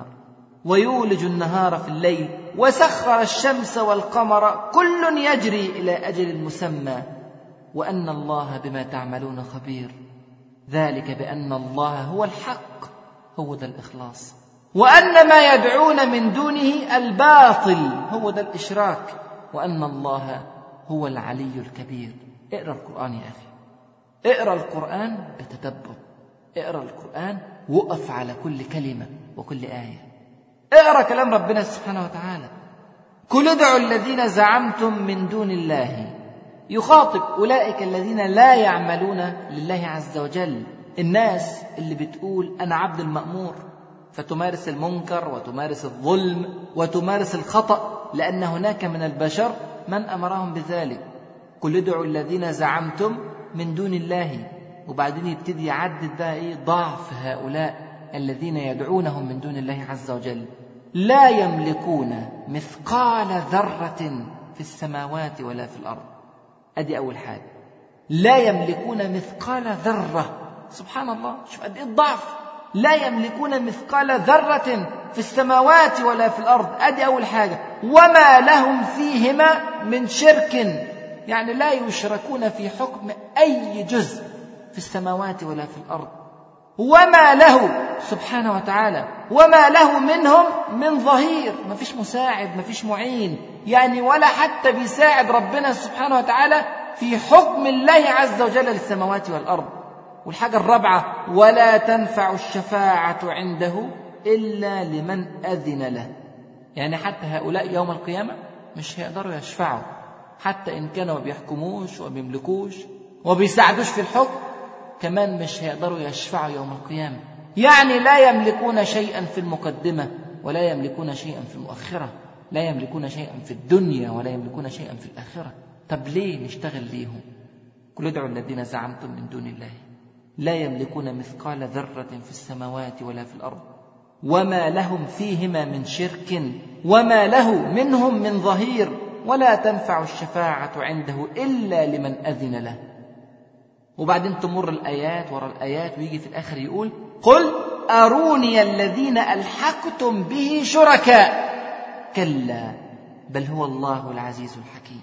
ويولج النهار في الليل وسخر الشمس والقمر كل يجري إلى أجل مسمى وأن الله بما تعملون خبير ذلك بأن الله هو الحق هو ده الإخلاص وأن ما يدعون من دونه الباطل هو ده الإشراك وأن الله هو العلي الكبير اقرأ القرآن يا أخي اقرأ القرآن بتدبر اقرأ القرآن وقف على كل كلمة وكل آية اقرأ كلام ربنا سبحانه وتعالى قل ادعوا الذين زعمتم من دون الله يخاطب أولئك الذين لا يعملون لله عز وجل الناس اللي بتقول أنا عبد المأمور فتمارس المنكر وتمارس الظلم وتمارس الخطأ لأن هناك من البشر من أمرهم بذلك قل ادعوا الذين زعمتم من دون الله وبعدين يبتدي يعدد بقى ايه ضعف هؤلاء الذين يدعونهم من دون الله عز وجل لا يملكون مثقال ذرة في السماوات ولا في الأرض أدي أول حاجة لا يملكون مثقال ذرة سبحان الله شوف قد إيه الضعف لا يملكون مثقال ذرة في السماوات ولا في الأرض أدي أول حاجة وما لهم فيهما من شرك يعني لا يشركون في حكم أي جزء في السماوات ولا في الأرض وما له سبحانه وتعالى وما له منهم من ظهير ما فيش مساعد ما فيش معين يعني ولا حتى بيساعد ربنا سبحانه وتعالى في حكم الله عز وجل للسماوات والأرض والحاجة الرابعة ولا تنفع الشفاعة عنده إلا لمن أذن له يعني حتى هؤلاء يوم القيامة مش هيقدروا يشفعوا حتى إن كانوا ما بيحكموش وما بيملكوش وبيساعدوش في الحكم كمان مش هيقدروا يشفعوا يوم القيامة يعني لا يملكون شيئا في المقدمة ولا يملكون شيئا في المؤخرة لا يملكون شيئا في الدنيا ولا يملكون شيئا في الآخرة طب ليه نشتغل ليهم قل ادعوا الذين زعمتم من دون الله لا يملكون مثقال ذرة في السماوات ولا في الأرض وما لهم فيهما من شرك وما له منهم من ظهير ولا تنفع الشفاعة عنده إلا لمن أذن له وبعدين تمر الآيات ورا الآيات ويجي في الآخر يقول قل أروني الذين ألحقتم به شركاء كلا بل هو الله العزيز الحكيم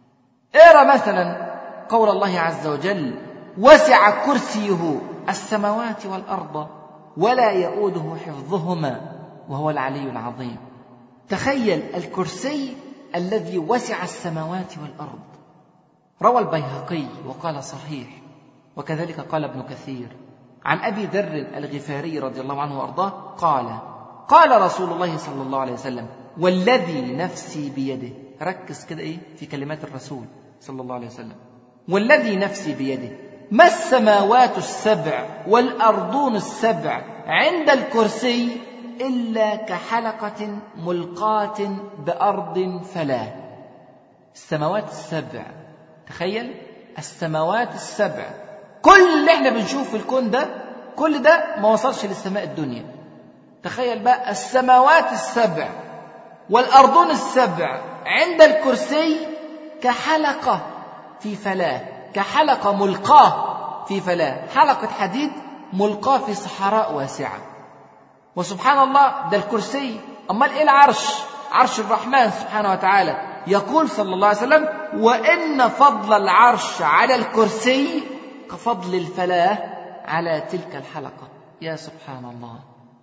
اقرا مثلا قول الله عز وجل وسع كرسيه السماوات والأرض ولا يؤوده حفظهما وهو العلي العظيم تخيل الكرسي الذي وسع السماوات والأرض روى البيهقي وقال صحيح وكذلك قال ابن كثير عن ابي ذر الغفاري رضي الله عنه وارضاه قال قال رسول الله صلى الله عليه وسلم والذي نفسي بيده ركز كده ايه في كلمات الرسول صلى الله عليه وسلم والذي نفسي بيده ما السماوات السبع والارضون السبع عند الكرسي الا كحلقه ملقاه بارض فلا السماوات السبع تخيل السماوات السبع كل اللي احنا بنشوفه في الكون ده كل ده ما وصلش للسماء الدنيا تخيل بقى السماوات السبع والأرضون السبع عند الكرسي كحلقة في فلاة كحلقة ملقاة في فلاة حلقة حديد ملقاة في صحراء واسعة وسبحان الله ده الكرسي أمال إيه العرش عرش الرحمن سبحانه وتعالى يقول صلى الله عليه وسلم وإن فضل العرش على الكرسي كفضل الفلاة على تلك الحلقة يا سبحان الله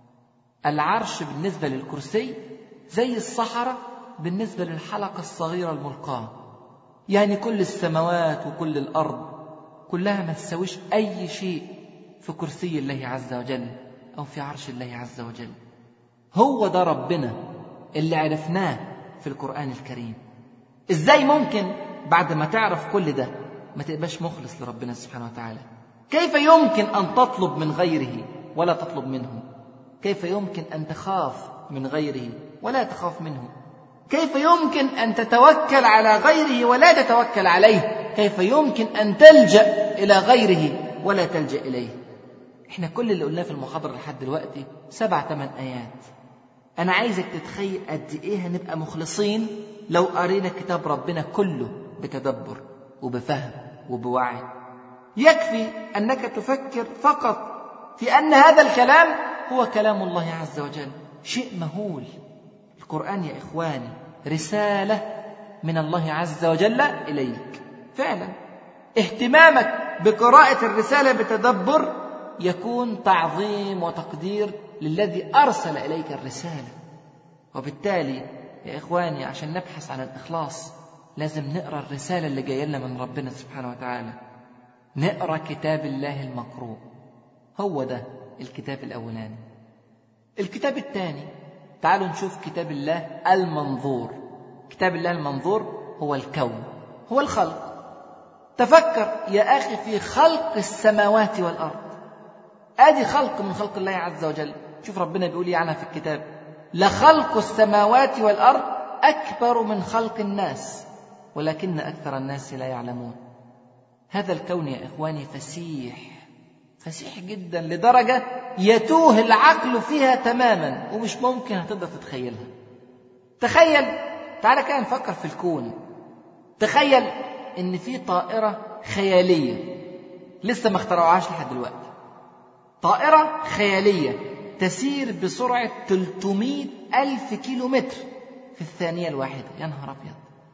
العرش بالنسبة للكرسي زي الصحراء بالنسبة للحلقة الصغيرة الملقاة يعني كل السماوات وكل الأرض كلها ما تساويش أي شيء في كرسي الله عز وجل أو في عرش الله عز وجل هو ده ربنا اللي عرفناه في القرآن الكريم إزاي ممكن بعد ما تعرف كل ده ما تبقاش مخلص لربنا سبحانه وتعالى كيف يمكن أن تطلب من غيره ولا تطلب منه كيف يمكن أن تخاف من غيره ولا تخاف منه كيف يمكن أن تتوكل على غيره ولا تتوكل عليه كيف يمكن أن تلجأ إلى غيره ولا تلجأ إليه احنا كل اللي قلناه في المحاضرة لحد دلوقتي سبع ثمان آيات أنا عايزك تتخيل قد إيه هنبقى مخلصين لو قرينا كتاب ربنا كله بتدبر وبفهم وبوعي يكفي أنك تفكر فقط في أن هذا الكلام هو كلام الله عز وجل شيء مهول القرآن يا إخواني رسالة من الله عز وجل إليك فعلا اهتمامك بقراءة الرسالة بتدبر يكون تعظيم وتقدير للذي أرسل إليك الرسالة وبالتالي يا إخواني عشان نبحث عن الإخلاص لازم نقرأ الرسالة اللي جاية لنا من ربنا سبحانه وتعالى نقرأ كتاب الله المقروء هو ده الكتاب الأولاني الكتاب الثاني تعالوا نشوف كتاب الله المنظور كتاب الله المنظور هو الكون هو الخلق تفكر يا أخي في خلق السماوات والأرض آدي خلق من خلق الله عز وجل شوف ربنا بيقول إيه عنها في الكتاب لخلق السماوات والأرض أكبر من خلق الناس ولكن أكثر الناس لا يعلمون هذا الكون يا إخواني فسيح فسيح جدا لدرجة يتوه العقل فيها تماما ومش ممكن هتقدر تتخيلها تخيل تعالى كده نفكر في الكون تخيل ان في طائرة خيالية لسه ما اخترعوهاش لحد دلوقتي طائرة خيالية تسير بسرعة 300 ألف كيلو متر في الثانية الواحدة يا نهار أبيض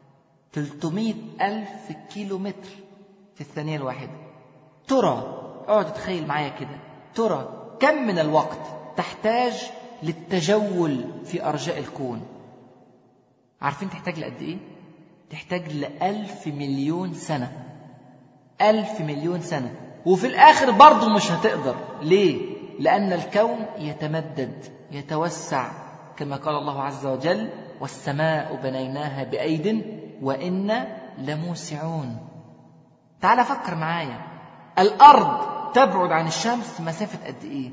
300 ألف كيلو متر في الثانية الواحدة ترى اقعد تتخيل معايا كده ترى كم من الوقت تحتاج للتجول في أرجاء الكون عارفين تحتاج لقد إيه؟ تحتاج لألف مليون سنة ألف مليون سنة وفي الآخر برضه مش هتقدر ليه؟ لأن الكون يتمدد يتوسع كما قال الله عز وجل والسماء بنيناها بأيد وإنا لموسعون تعال فكر معايا الأرض تبعد عن الشمس مسافة قد إيه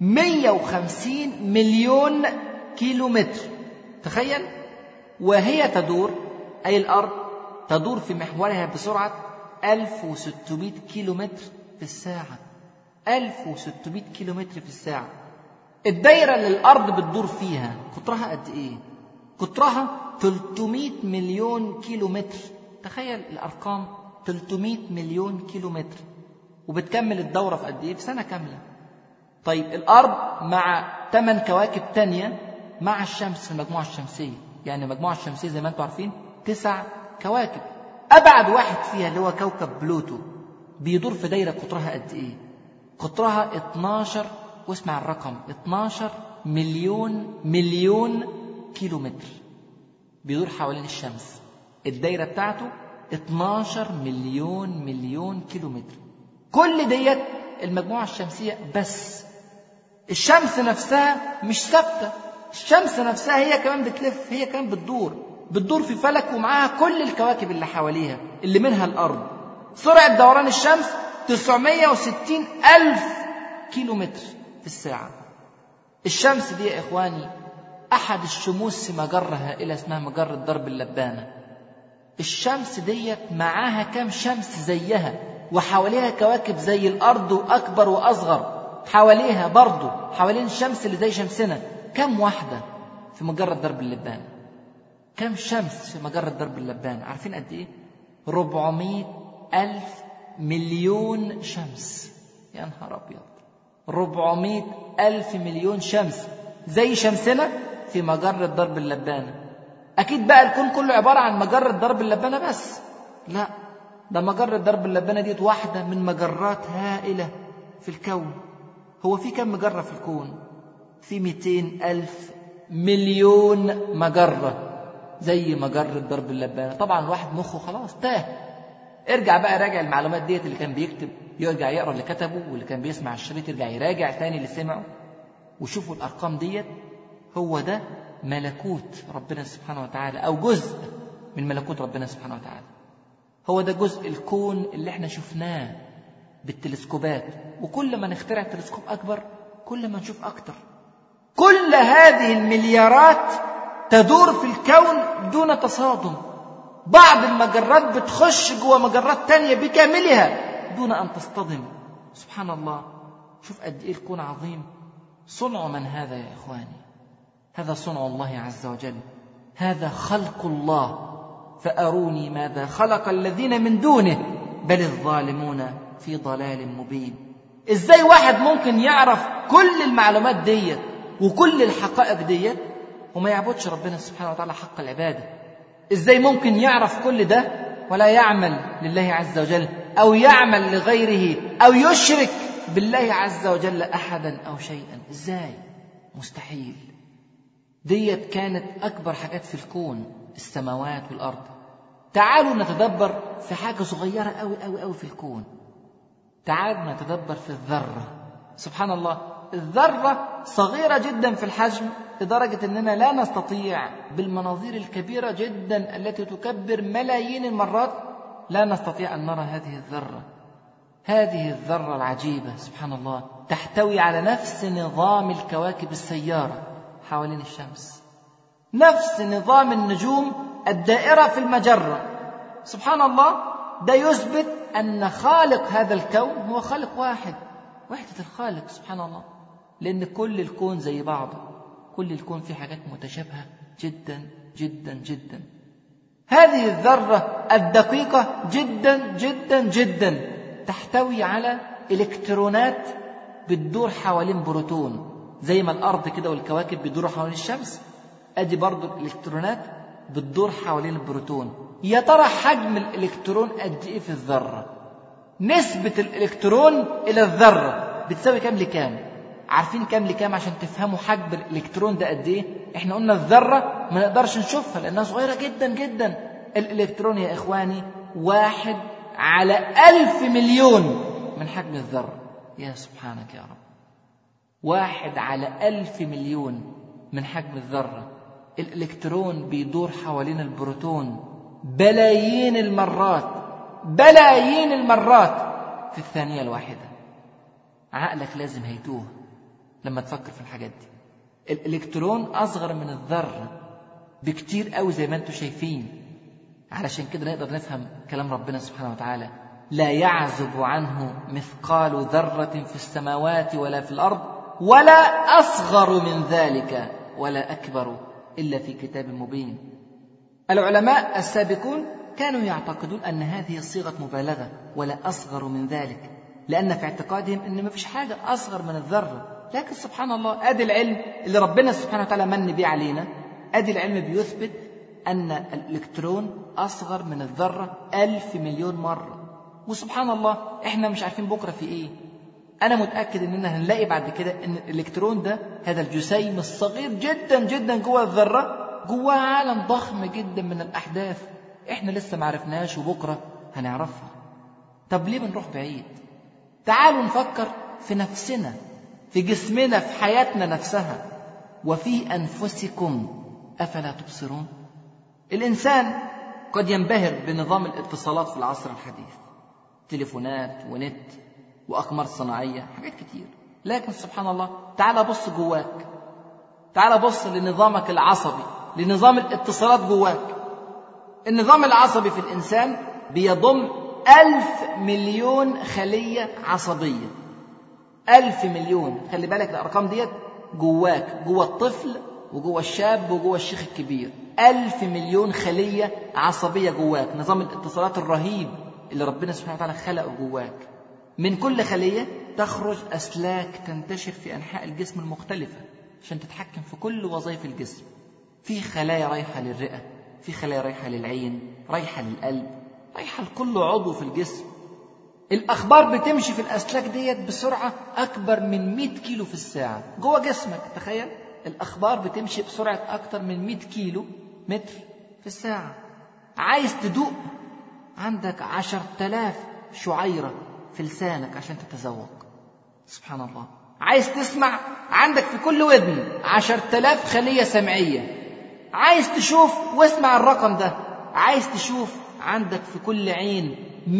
150 مليون كيلو متر تخيل وهي تدور أي الأرض تدور في محورها بسرعة 1600 كيلو متر في الساعة 1600 كيلو متر في الساعة الدايرة اللي الأرض بتدور فيها قطرها قد إيه؟ قطرها 300 مليون كيلو متر تخيل الأرقام 300 مليون كيلو متر وبتكمل الدورة في قد إيه؟ في سنة كاملة طيب الأرض مع ثمان كواكب تانية مع الشمس في المجموعة الشمسية يعني المجموعة الشمسية زي ما انتم عارفين تسع كواكب أبعد واحد فيها اللي هو كوكب بلوتو بيدور في دايرة قطرها قد إيه؟ قطرها 12 واسمع الرقم 12 مليون مليون كيلو متر بيدور حوالين الشمس الدايرة بتاعته 12 مليون مليون كيلو متر كل ديت المجموعة الشمسية بس الشمس نفسها مش ثابتة الشمس نفسها هي كمان بتلف هي كمان بتدور بتدور في فلك ومعاها كل الكواكب اللي حواليها اللي منها الأرض سرعة دوران الشمس 960 ألف كيلو متر في الساعة الشمس دي يا إخواني أحد الشموس في مجرة هائلة اسمها مجرة درب اللبانة الشمس ديت معاها كام شمس زيها وحواليها كواكب زي الأرض وأكبر وأصغر حواليها برضه حوالين الشمس اللي زي شمسنا كم واحدة في مجرة درب اللبانة كم شمس في مجرة درب اللبانة عارفين قد إيه 400 ألف مليون شمس يا نهار أبيض 400 ألف مليون شمس زي شمسنا في مجرة درب اللبانة أكيد بقى الكون كله عبارة عن مجرة درب اللبانة بس لا ده مجرة درب اللبانة ديت واحدة من مجرات هائلة في الكون هو في كم مجرة في الكون في 200 ألف مليون مجرة زي مجرة درب اللبانة طبعا الواحد مخه خلاص تاه ارجع بقى راجع المعلومات ديت اللي كان بيكتب يرجع يقرا اللي كتبه واللي كان بيسمع الشريط يرجع يراجع تاني اللي سمعه وشوفوا الارقام ديت هو ده ملكوت ربنا سبحانه وتعالى او جزء من ملكوت ربنا سبحانه وتعالى هو ده جزء الكون اللي احنا شفناه بالتلسكوبات وكل ما نخترع تلسكوب اكبر كل ما نشوف اكتر كل هذه المليارات تدور في الكون دون تصادم بعض المجرات بتخش جوه مجرات تانية بكاملها دون أن تصطدم سبحان الله شوف قد إيه الكون عظيم صنع من هذا يا إخواني هذا صنع الله عز وجل هذا خلق الله فأروني ماذا خلق الذين من دونه بل الظالمون في ضلال مبين ازاي واحد ممكن يعرف كل المعلومات ديت وكل الحقائق ديت وما يعبدش ربنا سبحانه وتعالى حق العبادة ازاي ممكن يعرف كل ده ولا يعمل لله عز وجل او يعمل لغيره او يشرك بالله عز وجل احدا او شيئا ازاي مستحيل ديت كانت اكبر حاجات في الكون السماوات والارض تعالوا نتدبر في حاجه صغيره قوي قوي قوي في الكون تعالوا نتدبر في الذره سبحان الله الذره صغيره جدا في الحجم لدرجه اننا لا نستطيع بالمناظير الكبيره جدا التي تكبر ملايين المرات لا نستطيع ان نرى هذه الذره هذه الذره العجيبه سبحان الله تحتوي على نفس نظام الكواكب السياره حوالين الشمس نفس نظام النجوم الدائره في المجره سبحان الله ده يثبت ان خالق هذا الكون هو خالق واحد وحده الخالق سبحان الله لان كل الكون زي بعضه كل الكون فيه حاجات متشابهه جدا جدا جدا هذه الذره الدقيقه جدا جدا جدا تحتوي على الكترونات بتدور حوالين بروتون زي ما الارض كده والكواكب بيدوروا حوالين الشمس ادي برضو الالكترونات بتدور حوالين البروتون يا ترى حجم الالكترون قد ايه في الذره نسبه الالكترون الى الذره بتساوي كام لكام عارفين كام لكام عشان تفهموا حجم الالكترون ده قد ايه احنا قلنا الذره ما نقدرش نشوفها لانها صغيره جدا جدا الالكترون يا اخواني واحد على ألف مليون من حجم الذرة يا سبحانك يا رب واحد على ألف مليون من حجم الذرة الإلكترون بيدور حوالين البروتون بلايين المرات بلايين المرات في الثانية الواحدة عقلك لازم هيتوه لما تفكر في الحاجات دي الإلكترون أصغر من الذرة بكتير قوي زي ما انتم شايفين علشان كده نقدر نفهم كلام ربنا سبحانه وتعالى لا يعزب عنه مثقال ذرة في السماوات ولا في الأرض ولا أصغر من ذلك ولا أكبر إلا في كتاب مبين العلماء السابقون كانوا يعتقدون أن هذه صيغة مبالغة ولا أصغر من ذلك لأن في اعتقادهم أن ما فيش حاجة أصغر من الذرة لكن سبحان الله أدي العلم اللي ربنا سبحانه وتعالى من بيه علينا أدي العلم بيثبت أن الإلكترون أصغر من الذرة ألف مليون مرة وسبحان الله إحنا مش عارفين بكرة في إيه أنا متأكد إننا هنلاقي بعد كده إن الإلكترون ده هذا الجسيم الصغير جدا جدا جوه الذرة جواه عالم ضخم جدا من الأحداث إحنا لسه ما عرفناش وبكرة هنعرفها طب ليه بنروح بعيد تعالوا نفكر في نفسنا في جسمنا في حياتنا نفسها وفي أنفسكم أفلا تبصرون الإنسان قد ينبهر بنظام الاتصالات في العصر الحديث تليفونات ونت وأقمار صناعية حاجات كتير لكن سبحان الله تعال بص جواك تعال بص لنظامك العصبي لنظام الاتصالات جواك النظام العصبي في الإنسان بيضم ألف مليون خلية عصبية ألف مليون خلي بالك الأرقام ديت جواك جوا الطفل وجوا الشاب وجوا الشيخ الكبير ألف مليون خلية عصبية جواك نظام الاتصالات الرهيب اللي ربنا سبحانه وتعالى خلقه جواك من كل خلية تخرج أسلاك تنتشر في أنحاء الجسم المختلفة عشان تتحكم في كل وظائف الجسم في خلايا رايحة للرئة في خلايا رايحة للعين رايحة للقلب رايحة لكل عضو في الجسم الأخبار بتمشي في الأسلاك ديت بسرعة أكبر من 100 كيلو في الساعة جوه جسمك تخيل الأخبار بتمشي بسرعة أكتر من 100 كيلو متر في الساعة عايز تدوق عندك عشر تلاف شعيرة في لسانك عشان تتذوق سبحان الله عايز تسمع عندك في كل ودن عشر تلاف خلية سمعية عايز تشوف واسمع الرقم ده عايز تشوف عندك في كل عين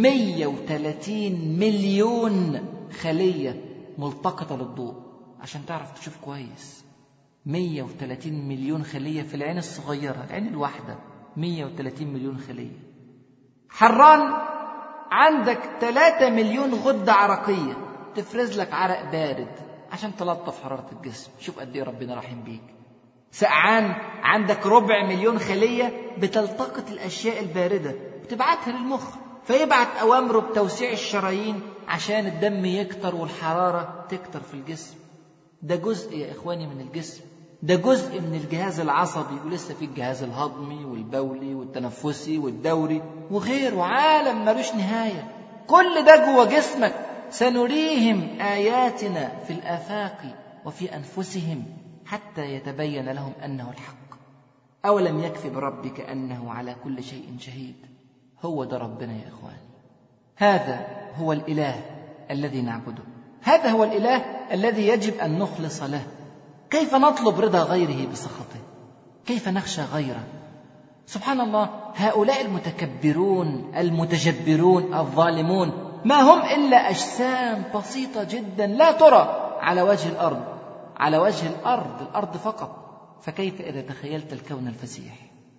130 مليون خلية ملتقطة للضوء عشان تعرف تشوف كويس 130 مليون خلية في العين الصغيرة العين الواحدة 130 مليون خلية حران عندك 3 مليون غدة عرقية تفرز لك عرق بارد عشان تلطف حرارة الجسم شوف قد ايه ربنا رحيم بيك سقعان عندك ربع مليون خلية بتلتقط الأشياء الباردة وتبعتها للمخ فيبعت أوامره بتوسيع الشرايين عشان الدم يكتر والحرارة تكتر في الجسم ده جزء يا إخواني من الجسم ده جزء من الجهاز العصبي ولسه في الجهاز الهضمي والبولي والتنفسي والدوري وغيره عالم ملوش نهاية كل ده جوه جسمك سنريهم آياتنا في الآفاق وفي أنفسهم حتى يتبين لهم أنه الحق أولم يكف بربك أنه على كل شيء شهيد هو ده ربنا يا إخواني هذا هو الإله الذي نعبده هذا هو الإله الذي يجب أن نخلص له كيف نطلب رضا غيره بسخطه كيف نخشى غيره سبحان الله هؤلاء المتكبرون المتجبرون الظالمون ما هم الا اجسام بسيطه جدا لا ترى على وجه الارض على وجه الارض الارض فقط فكيف اذا تخيلت الكون الفسيح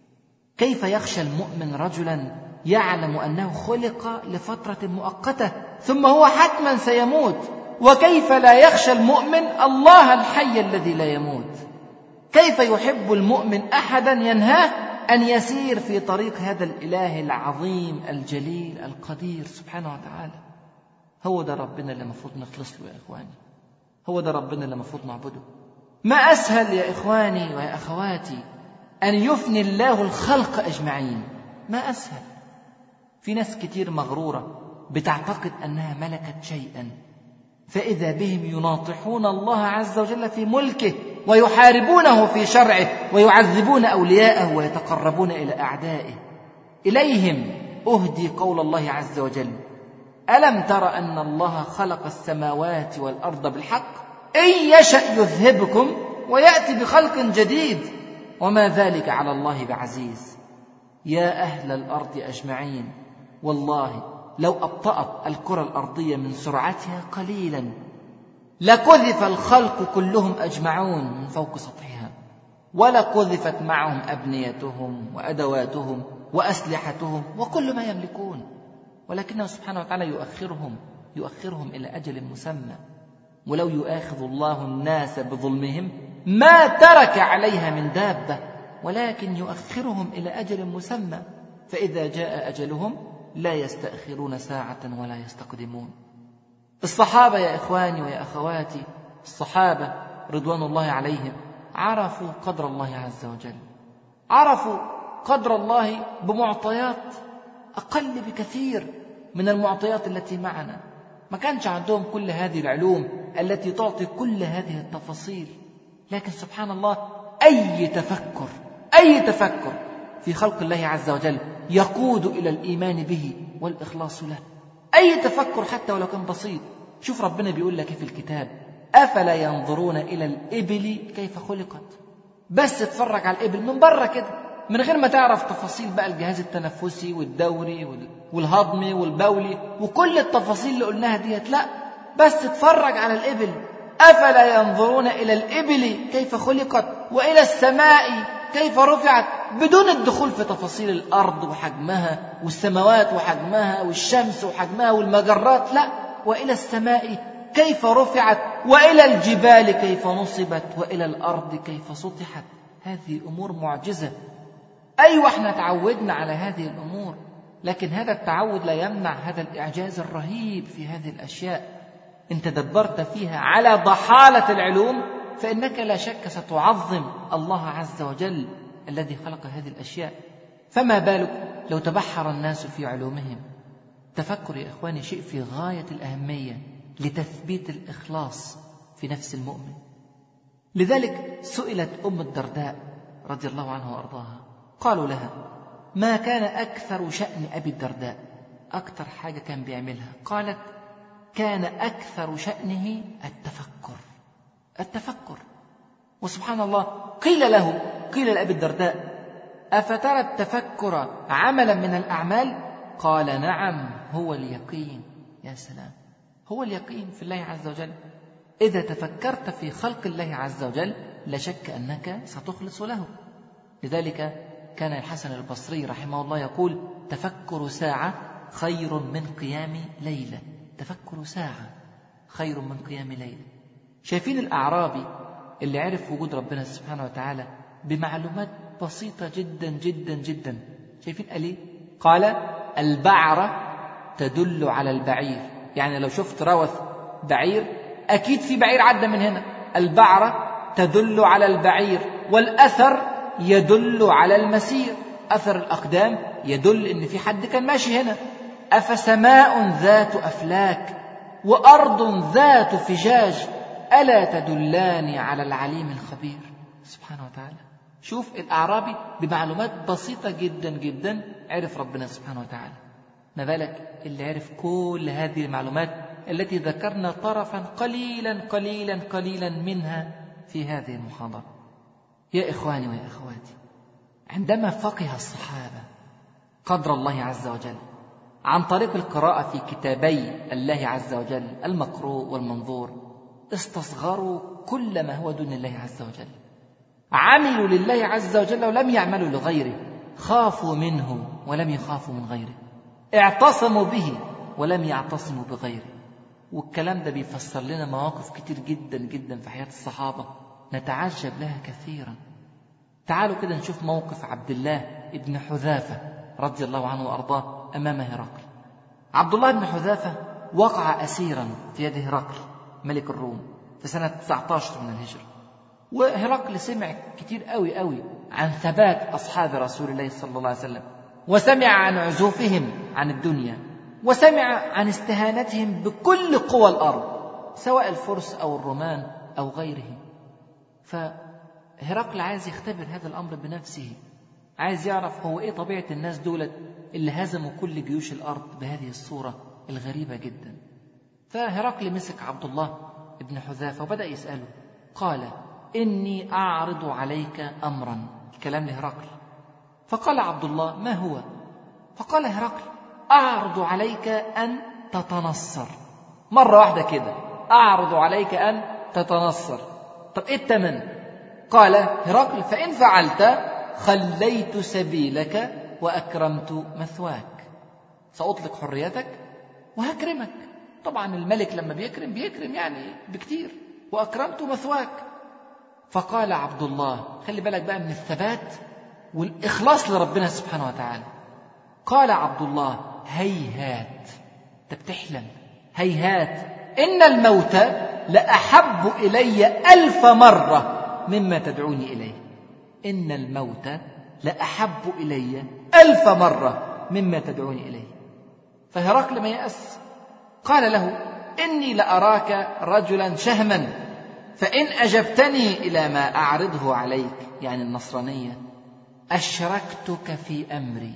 كيف يخشى المؤمن رجلا يعلم انه خلق لفتره مؤقته ثم هو حتما سيموت وكيف لا يخشى المؤمن الله الحي الذي لا يموت كيف يحب المؤمن احدا ينهاه ان يسير في طريق هذا الاله العظيم الجليل القدير سبحانه وتعالى هو ده ربنا اللي المفروض نخلص له يا اخواني هو ده ربنا اللي المفروض نعبده ما اسهل يا اخواني ويا اخواتي ان يفني الله الخلق اجمعين ما اسهل في ناس كتير مغروره بتعتقد انها ملكت شيئا فإذا بهم يناطحون الله عز وجل في ملكه ويحاربونه في شرعه ويعذبون أولياءه ويتقربون إلى أعدائه إليهم أهدي قول الله عز وجل ألم تر أن الله خلق السماوات والأرض بالحق إن يشأ يذهبكم ويأتي بخلق جديد وما ذلك على الله بعزيز يا أهل الأرض أجمعين والله لو أبطأت الكرة الأرضية من سرعتها قليلا لقذف الخلق كلهم أجمعون من فوق سطحها ولقذفت معهم أبنيتهم وأدواتهم وأسلحتهم وكل ما يملكون ولكنه سبحانه وتعالى يؤخرهم يؤخرهم إلى أجل مسمى ولو يؤاخذ الله الناس بظلمهم ما ترك عليها من دابة ولكن يؤخرهم إلى أجل مسمى فإذا جاء أجلهم لا يستأخرون ساعة ولا يستقدمون الصحابة يا إخواني ويا أخواتي الصحابة رضوان الله عليهم عرفوا قدر الله عز وجل عرفوا قدر الله بمعطيات أقل بكثير من المعطيات التي معنا ما كانش عندهم كل هذه العلوم التي تعطي كل هذه التفاصيل لكن سبحان الله أي تفكر أي تفكر في خلق الله عز وجل يقود إلى الإيمان به والإخلاص له أي تفكر حتى ولو كان بسيط شوف ربنا بيقول لك في الكتاب أفلا ينظرون إلى الإبل كيف خلقت بس اتفرج على الإبل من بره كده من غير ما تعرف تفاصيل بقى الجهاز التنفسي والدوري والهضمي والبولي وكل التفاصيل اللي قلناها ديت لا بس اتفرج على الإبل أفلا ينظرون إلى الإبل كيف خلقت وإلى السماء كيف رفعت بدون الدخول في تفاصيل الأرض وحجمها والسماوات وحجمها والشمس وحجمها والمجرات لا وإلى السماء كيف رفعت وإلى الجبال كيف نصبت وإلى الأرض كيف سطحت هذه أمور معجزة أيوة احنا تعودنا على هذه الأمور لكن هذا التعود لا يمنع هذا الإعجاز الرهيب في هذه الأشياء إن تدبرت فيها على ضحالة العلوم فإنك لا شك ستعظم الله عز وجل الذي خلق هذه الأشياء فما بالك لو تبحر الناس في علومهم تفكر يا إخواني شيء في غاية الأهمية لتثبيت الإخلاص في نفس المؤمن لذلك سئلت أم الدرداء رضي الله عنها وأرضاها قالوا لها ما كان أكثر شأن أبي الدرداء أكثر حاجة كان بيعملها قالت كان أكثر شأنه التفكر التفكر وسبحان الله قيل له قيل لأبي الدرداء أفترى التفكر عملا من الأعمال قال نعم هو اليقين يا سلام هو اليقين في الله عز وجل إذا تفكرت في خلق الله عز وجل لا شك أنك ستخلص له لذلك كان الحسن البصري رحمه الله يقول تفكر ساعة خير من قيام ليلة تفكر ساعة خير من قيام ليلة شايفين الأعرابي اللي عرف وجود ربنا سبحانه وتعالى بمعلومات بسيطة جدا جدا جدا شايفين قال إيه؟ قال البعرة تدل على البعير يعني لو شفت روث بعير أكيد في بعير عدى من هنا البعرة تدل على البعير والأثر يدل على المسير أثر الأقدام يدل إن في حد كان ماشي هنا أفسماء ذات أفلاك وأرض ذات فجاج ألا تدلان على العليم الخبير سبحانه وتعالى شوف الأعرابي بمعلومات بسيطة جدا جدا عرف ربنا سبحانه وتعالى ما بالك اللي عرف كل هذه المعلومات التي ذكرنا طرفا قليلا قليلا قليلا منها في هذه المحاضرة يا إخواني ويا أخواتي عندما فقه الصحابة قدر الله عز وجل عن طريق القراءة في كتابي الله عز وجل المقروء والمنظور استصغروا كل ما هو دون الله عز وجل عملوا لله عز وجل ولم يعملوا لغيره خافوا منه ولم يخافوا من غيره اعتصموا به ولم يعتصموا بغيره والكلام ده بيفسر لنا مواقف كتير جدا جدا في حياة الصحابة نتعجب لها كثيرا تعالوا كده نشوف موقف عبد الله ابن حذافة رضي الله عنه وأرضاه أمام هرقل عبد الله بن حذافة وقع أسيرا في يد هرقل ملك الروم في سنة 19 من الهجرة وهرقل سمع كتير قوي قوي عن ثبات أصحاب رسول الله صلى الله عليه وسلم وسمع عن عزوفهم عن الدنيا وسمع عن استهانتهم بكل قوى الأرض سواء الفرس أو الرومان أو غيرهم فهرقل عايز يختبر هذا الأمر بنفسه عايز يعرف هو إيه طبيعة الناس دولت اللي هزموا كل جيوش الأرض بهذه الصورة الغريبة جدا فهرقل مسك عبد الله ابن حذافة وبدأ يسأله قال إني أعرض عليك أمرا الكلام لهرقل فقال عبد الله ما هو فقال هرقل أعرض عليك أن تتنصر مرة واحدة كده أعرض عليك أن تتنصر طب إيه التمن قال هرقل فإن فعلت خليت سبيلك وأكرمت مثواك سأطلق حريتك وهكرمك طبعا الملك لما بيكرم بيكرم يعني بكتير وأكرمت مثواك فقال عبد الله خلي بالك بقى من الثبات والإخلاص لربنا سبحانه وتعالى قال عبد الله هيهات انت بتحلم هيهات إن الموت لأحب إلي ألف مرة مما تدعوني إليه إن الموت لأحب إلي ألف مرة مما تدعوني إليه فهرقل ما يأس قال له إني لأراك رجلا شهما فإن أجبتني إلى ما أعرضه عليك يعني النصرانية أشركتك في أمري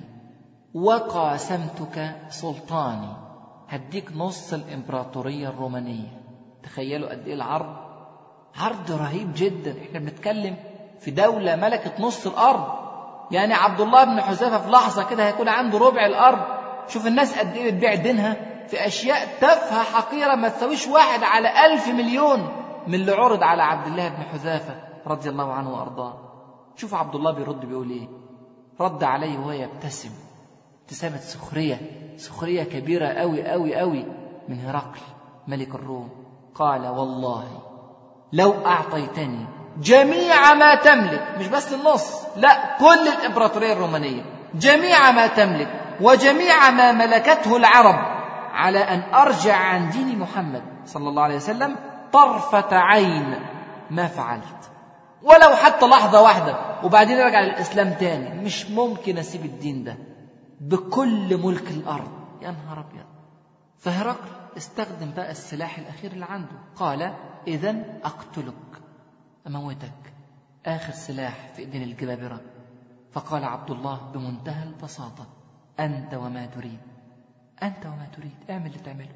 وقاسمتك سلطاني هديك نص الإمبراطورية الرومانية تخيلوا قد إيه العرض عرض رهيب جدا احنا بنتكلم في دولة ملكت نص الأرض يعني عبد الله بن حذافة في لحظة كده هيكون عنده ربع الأرض شوف الناس قد إيه بتبيع دينها في أشياء تافهة حقيرة ما تساويش واحد على ألف مليون من اللي عرض على عبد الله بن حذافة رضي الله عنه وأرضاه شوف عبد الله بيرد بيقول إيه رد عليه وهو يبتسم ابتسامة سخرية سخرية كبيرة أوي أوي أوي من هرقل ملك الروم قال والله لو أعطيتني جميع ما تملك مش بس النص لا كل الإمبراطورية الرومانية جميع ما تملك وجميع ما ملكته العرب على أن أرجع عن دين محمد صلى الله عليه وسلم طرفة عين ما فعلت ولو حتى لحظة واحدة وبعدين أرجع للإسلام تاني مش ممكن أسيب الدين ده بكل ملك الأرض يا نهار أبيض فهرقل استخدم بقى السلاح الأخير اللي عنده قال إذا أقتلك أموتك آخر سلاح في إيدين الجبابرة فقال عبد الله بمنتهى البساطة أنت وما تريد أنت وما تريد اعمل اللي تعمله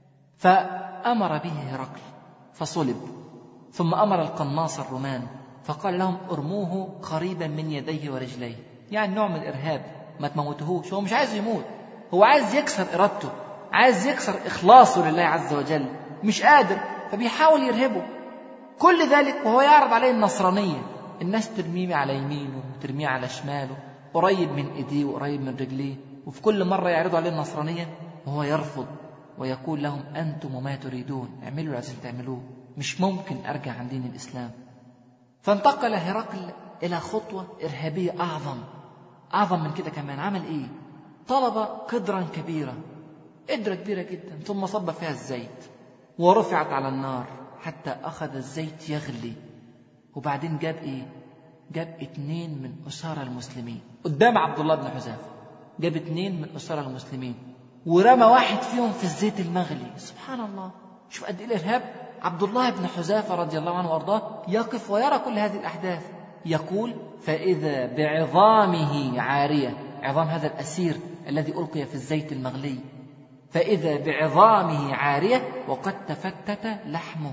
فأمر به هرقل فصلب ثم أمر القناص الرومان فقال لهم ارموه قريبا من يديه ورجليه يعني نوع من الإرهاب ما تموتهوش هو مش عايز يموت هو عايز يكسر إرادته عايز يكسر إخلاصه لله عز وجل مش قادر فبيحاول يرهبه كل ذلك وهو يعرض عليه النصرانية الناس ترميه على يمينه وترميه على شماله قريب من ايديه وقريب من رجليه وفي كل مرة يعرضوا عليه النصرانية وهو يرفض ويقول لهم أنتم وما تريدون اعملوا اللي عايزين تعملوه مش ممكن أرجع عن دين الإسلام فانتقل هرقل إلى خطوة إرهابية أعظم أعظم من كده كمان عمل إيه طلب قدرا كبيرا قدرة كبيرة جدا ثم صب فيها الزيت ورفعت على النار حتى أخذ الزيت يغلي وبعدين جاب إيه؟ جاب اتنين من أسارى المسلمين قدام عبد الله بن حذافة جاب اتنين من أسارى المسلمين ورمى واحد فيهم في الزيت المغلي سبحان الله شوف قد إيه الإرهاب عبد الله بن حذافة رضي الله عنه وأرضاه يقف ويرى كل هذه الأحداث يقول فإذا بعظامه عارية عظام هذا الأسير الذي ألقي في الزيت المغلي فإذا بعظامه عارية وقد تفتت لحمه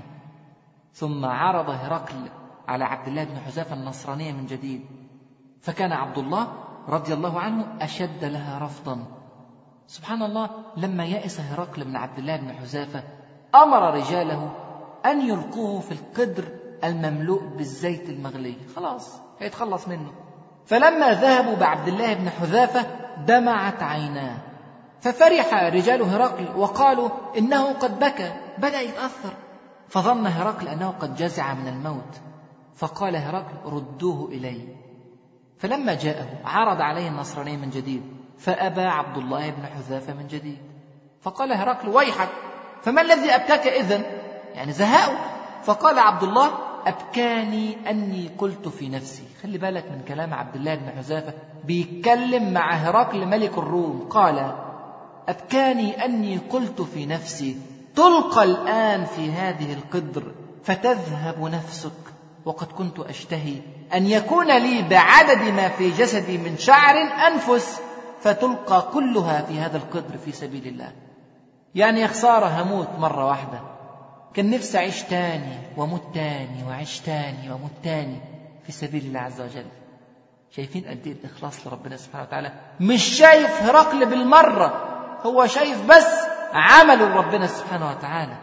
ثم عرض هرقل على عبد الله بن حذافة النصرانية من جديد فكان عبد الله رضي الله عنه أشد لها رفضا سبحان الله لما يأس هرقل من عبد الله بن حذافة أمر رجاله أن يلقوه في القدر المملوء بالزيت المغلي خلاص هيتخلص منه فلما ذهبوا بعبد الله بن حذافة دمعت عيناه ففرح رجال هرقل وقالوا إنه قد بكى بدأ يتأثر فظن هرقل أنه قد جزع من الموت فقال هرقل ردوه إلي فلما جاءه عرض عليه النصراني من جديد فأبى عبد الله بن حذافة من جديد فقال هرقل ويحك فما الذي أبكاك إذن يعني زهقوا فقال عبد الله أبكاني أني قلت في نفسي خلي بالك من كلام عبد الله بن حذافة بيتكلم مع هرقل ملك الروم قال أبكاني أني قلت في نفسي تلقى الآن في هذه القدر فتذهب نفسك وقد كنت أشتهي أن يكون لي بعدد ما في جسدي من شعر أنفس فتلقى كلها في هذا القدر في سبيل الله يعني يا خسارة هموت مرة واحدة كان نفسي أعيش تاني وأموت تاني وأعيش تاني وأموت تاني في سبيل الله عز وجل شايفين قد ايه الاخلاص لربنا سبحانه وتعالى مش شايف هرقل بالمره هو شايف بس عمل ربنا سبحانه وتعالى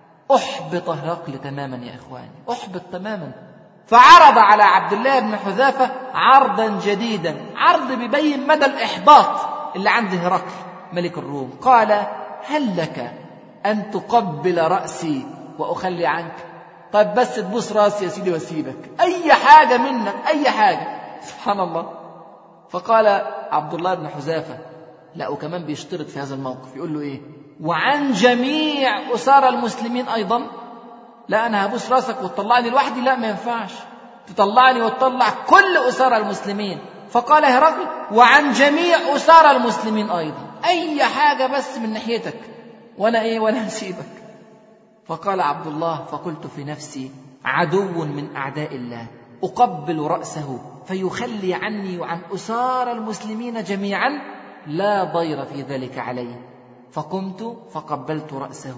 احبط هرقل تماما يا اخواني احبط تماما فعرض على عبد الله بن حذافه عرضا جديدا عرض بيبين مدى الاحباط اللي عند هرقل ملك الروم قال هل لك ان تقبل راسي واخلي عنك طيب بس تبوس راسي يا سيدي واسيبك اي حاجه منك اي حاجه سبحان الله فقال عبد الله بن حذافة لا وكمان بيشترط في هذا الموقف يقول له ايه وعن جميع أسارى المسلمين أيضا لا أنا هبوس راسك وتطلعني لوحدي لا ما ينفعش تطلعني وتطلع كل أسارى المسلمين فقال هرقل وعن جميع أسارى المسلمين أيضا أي حاجة بس من ناحيتك وأنا إيه وأنا هسيبك فقال عبد الله فقلت في نفسي عدو من أعداء الله أقبل رأسه فيخلي عني وعن أسار المسلمين جميعا لا ضير في ذلك علي فقمت فقبلت رأسه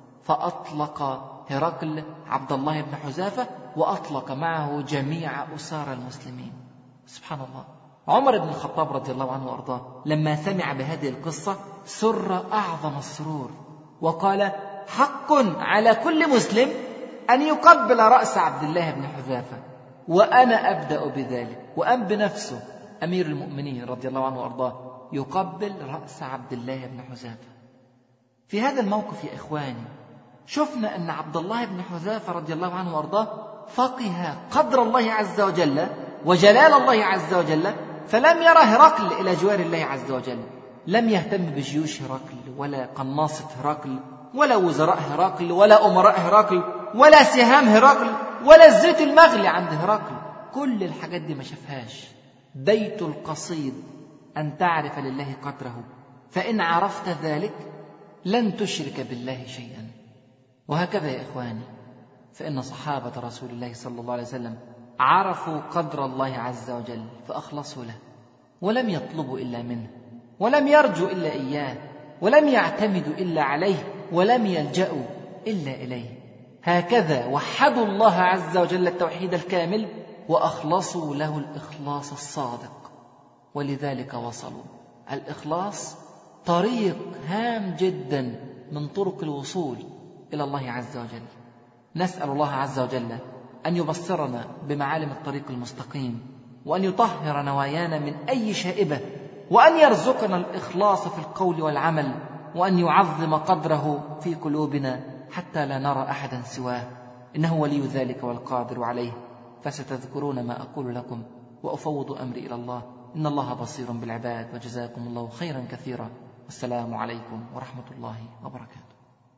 فأطلق هرقل عبد الله بن حذافة وأطلق معه جميع أسار المسلمين سبحان الله عمر بن الخطاب رضي الله عنه وأرضاه لما سمع بهذه القصة سر أعظم السرور وقال حق على كل مسلم أن يقبل رأس عبد الله بن حذافة وأنا أبدأ بذلك وأم بنفسه أمير المؤمنين رضي الله عنه وأرضاه يقبل رأس عبد الله بن حذافة في هذا الموقف يا إخواني شفنا أن عبد الله بن حذافة رضي الله عنه وأرضاه فقه قدر الله عز وجل وجلال الله عز وجل فلم يرى هرقل إلى جوار الله عز وجل لم يهتم بجيوش هرقل ولا قناصة هرقل ولا وزراء هرقل ولا أمراء هرقل ولا سهام هرقل ولا الزيت المغلي عند هرقل كل الحاجات دي ما شافهاش بيت القصيد أن تعرف لله قدره فإن عرفت ذلك لن تشرك بالله شيئا وهكذا يا إخواني فإن صحابة رسول الله صلى الله عليه وسلم عرفوا قدر الله عز وجل فأخلصوا له ولم يطلبوا إلا منه ولم يرجوا إلا إياه ولم يعتمدوا إلا عليه ولم يلجأوا إلا إليه هكذا وحدوا الله عز وجل التوحيد الكامل وأخلصوا له الإخلاص الصادق ولذلك وصلوا الإخلاص طريق هام جدا من طرق الوصول إلى الله عز وجل نسأل الله عز وجل أن يبصرنا بمعالم الطريق المستقيم وأن يطهر نوايانا من أي شائبة وأن يرزقنا الإخلاص في القول والعمل وأن يعظم قدره في قلوبنا حتى لا نرى أحدا سواه إنه ولي ذلك والقادر عليه فستذكرون ما أقول لكم وأفوض أمري إلى الله إن الله بصير بالعباد وجزاكم الله خيرا كثيرا والسلام عليكم ورحمة الله وبركاته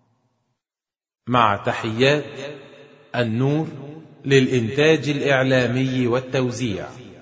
مع تحيات النور للإنتاج الإعلامي والتوزيع